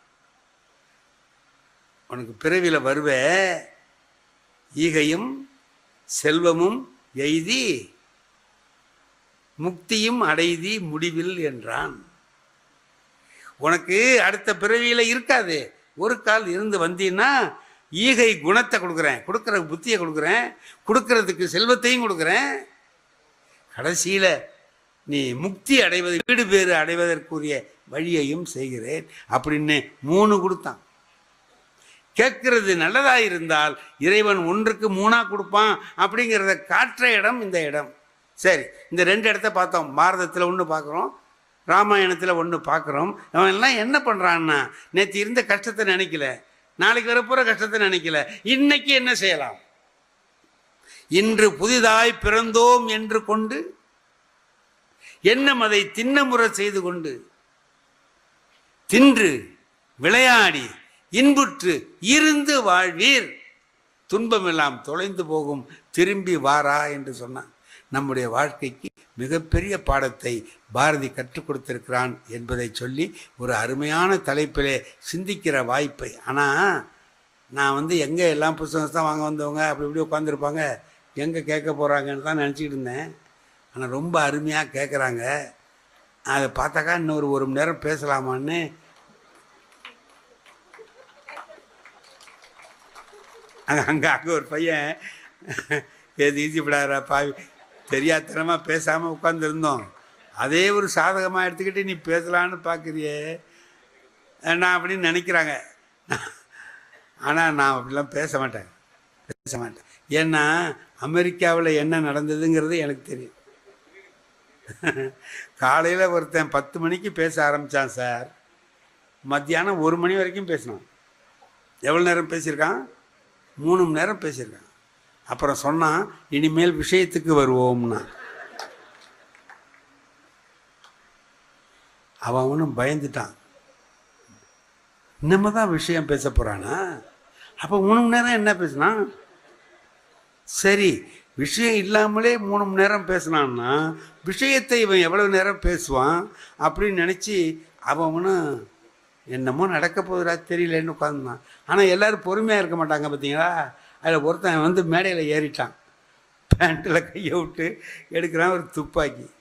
உனக்கு பிறவியில் வருவ ஈகையும் செல்வமும் எய்தி முக்தியும் அடைதி முடிவில் என்றான் உனக்கு அடுத்த பிறவியில் இருக்காது ஒரு கால் இருந்து வந்தீன்னா ஈகை குணத்தை கொடுக்குறேன் கொடுக்குற புத்தியை கொடுக்குறேன் கொடுக்கறதுக்கு செல்வத்தையும் கொடுக்குறேன் கடைசியில் நீ முக்தி அடைவது வீடு பேறு அடைவதற்குரிய வழியையும் செய்கிறேன் அப்படின்னு மூணு கொடுத்தான் கேட்கறது நல்லதா இருந்தால் இறைவன் ஒன்றுக்கு மூணா கொடுப்பான் அப்படிங்கிறத காட்டுற இடம் இந்த இடம் சரி இந்த ரெண்டு இடத்த பார்த்தோம் பாரதத்தில் ஒன்று பார்க்குறோம் ராமாயணத்தில் ஒன்று பார்க்குறோம் அவன் எல்லாம் என்ன பண்ணுறான்னா நேற்று இருந்த கஷ்டத்தை நினைக்கல நாளைக்கு வரப்போகிற கஷ்டத்தை நினைக்கல இன்னைக்கு என்ன செய்யலாம் இன்று புதிதாய் பிறந்தோம் என்று கொண்டு எண்ணம் அதை தின்னமுறை செய்து கொண்டு தின்று விளையாடி இன்புற்று இருந்து வாழ்வீர் துன்பமெல்லாம் தொலைந்து போகும் திரும்பி வாரா என்று சொன்னான் நம்முடைய வாழ்க்கைக்கு மிகப்பெரிய பாடத்தை பாரதி கற்றுக் கொடுத்திருக்கிறான் என்பதை சொல்லி ஒரு அருமையான தலைப்பிலே சிந்திக்கிற வாய்ப்பை ஆனால் நான் வந்து எங்கே எல்லாம் புத்தகம் தான் வாங்க வந்தவங்க அப்படி இப்படி உட்காந்துருப்பாங்க எங்கே கேட்க போகிறாங்கன்னு தான் நினச்சிக்கிட்டு இருந்தேன் ஆனால் ரொம்ப அருமையாக கேட்குறாங்க அதை பார்த்தாக்கா இன்னொரு ஒரு மணி நேரம் பேசலாமான்னு அங்கே அங்கே அங்கே ஒரு பையன் எது ஈஸிப்படாரா பாவி தெரியாத்தனமாக பேசாமல் உட்காந்துருந்தோம் அதே ஒரு சாதகமாக எடுத்துக்கிட்டு நீ பேசலான்னு பார்க்குறியே நான் அப்படின்னு நினைக்கிறாங்க ஆனால் நான் அப்படிலாம் பேச மாட்டேன் பேச மாட்டேன் ஏன்னா அமெரிக்காவில் என்ன நடந்ததுங்கிறது எனக்கு தெரியும் காலையில் ஒருத்தன் பத்து மணிக்கு பேச ஆரம்பித்தான் சார் மத்தியானம் ஒரு மணி வரைக்கும் பேசினான் எவ்வளோ நேரம் பேசியிருக்கான் மூணு மணி நேரம் பேசியிருக்கான் அப்புறம் சொன்னான் இனிமேல் விஷயத்துக்கு வருவோம்னா அவன் அவனும் பயந்துட்டான் நம்ம தான் விஷயம் பேச போகிறானா அப்போ மூணு மணி நேரம் என்ன பேசினான் சரி விஷயம் இல்லாமலே மூணு மணி நேரம் பேசினான்னா விஷயத்தை இவன் எவ்வளவு நேரம் பேசுவான் அப்படின்னு நினச்சி அவனும் என்னமோ நடக்க போகுதுடா தெரியலன்னு உட்காந்துனான் ஆனால் எல்லாரும் பொறுமையாக இருக்க மாட்டாங்க பார்த்தீங்களா அதில் ஒருத்தன் வந்து மேடையில் ஏறிட்டான் பேண்ட்டில் கையை விட்டு எடுக்கிறான் ஒரு துப்பாக்கி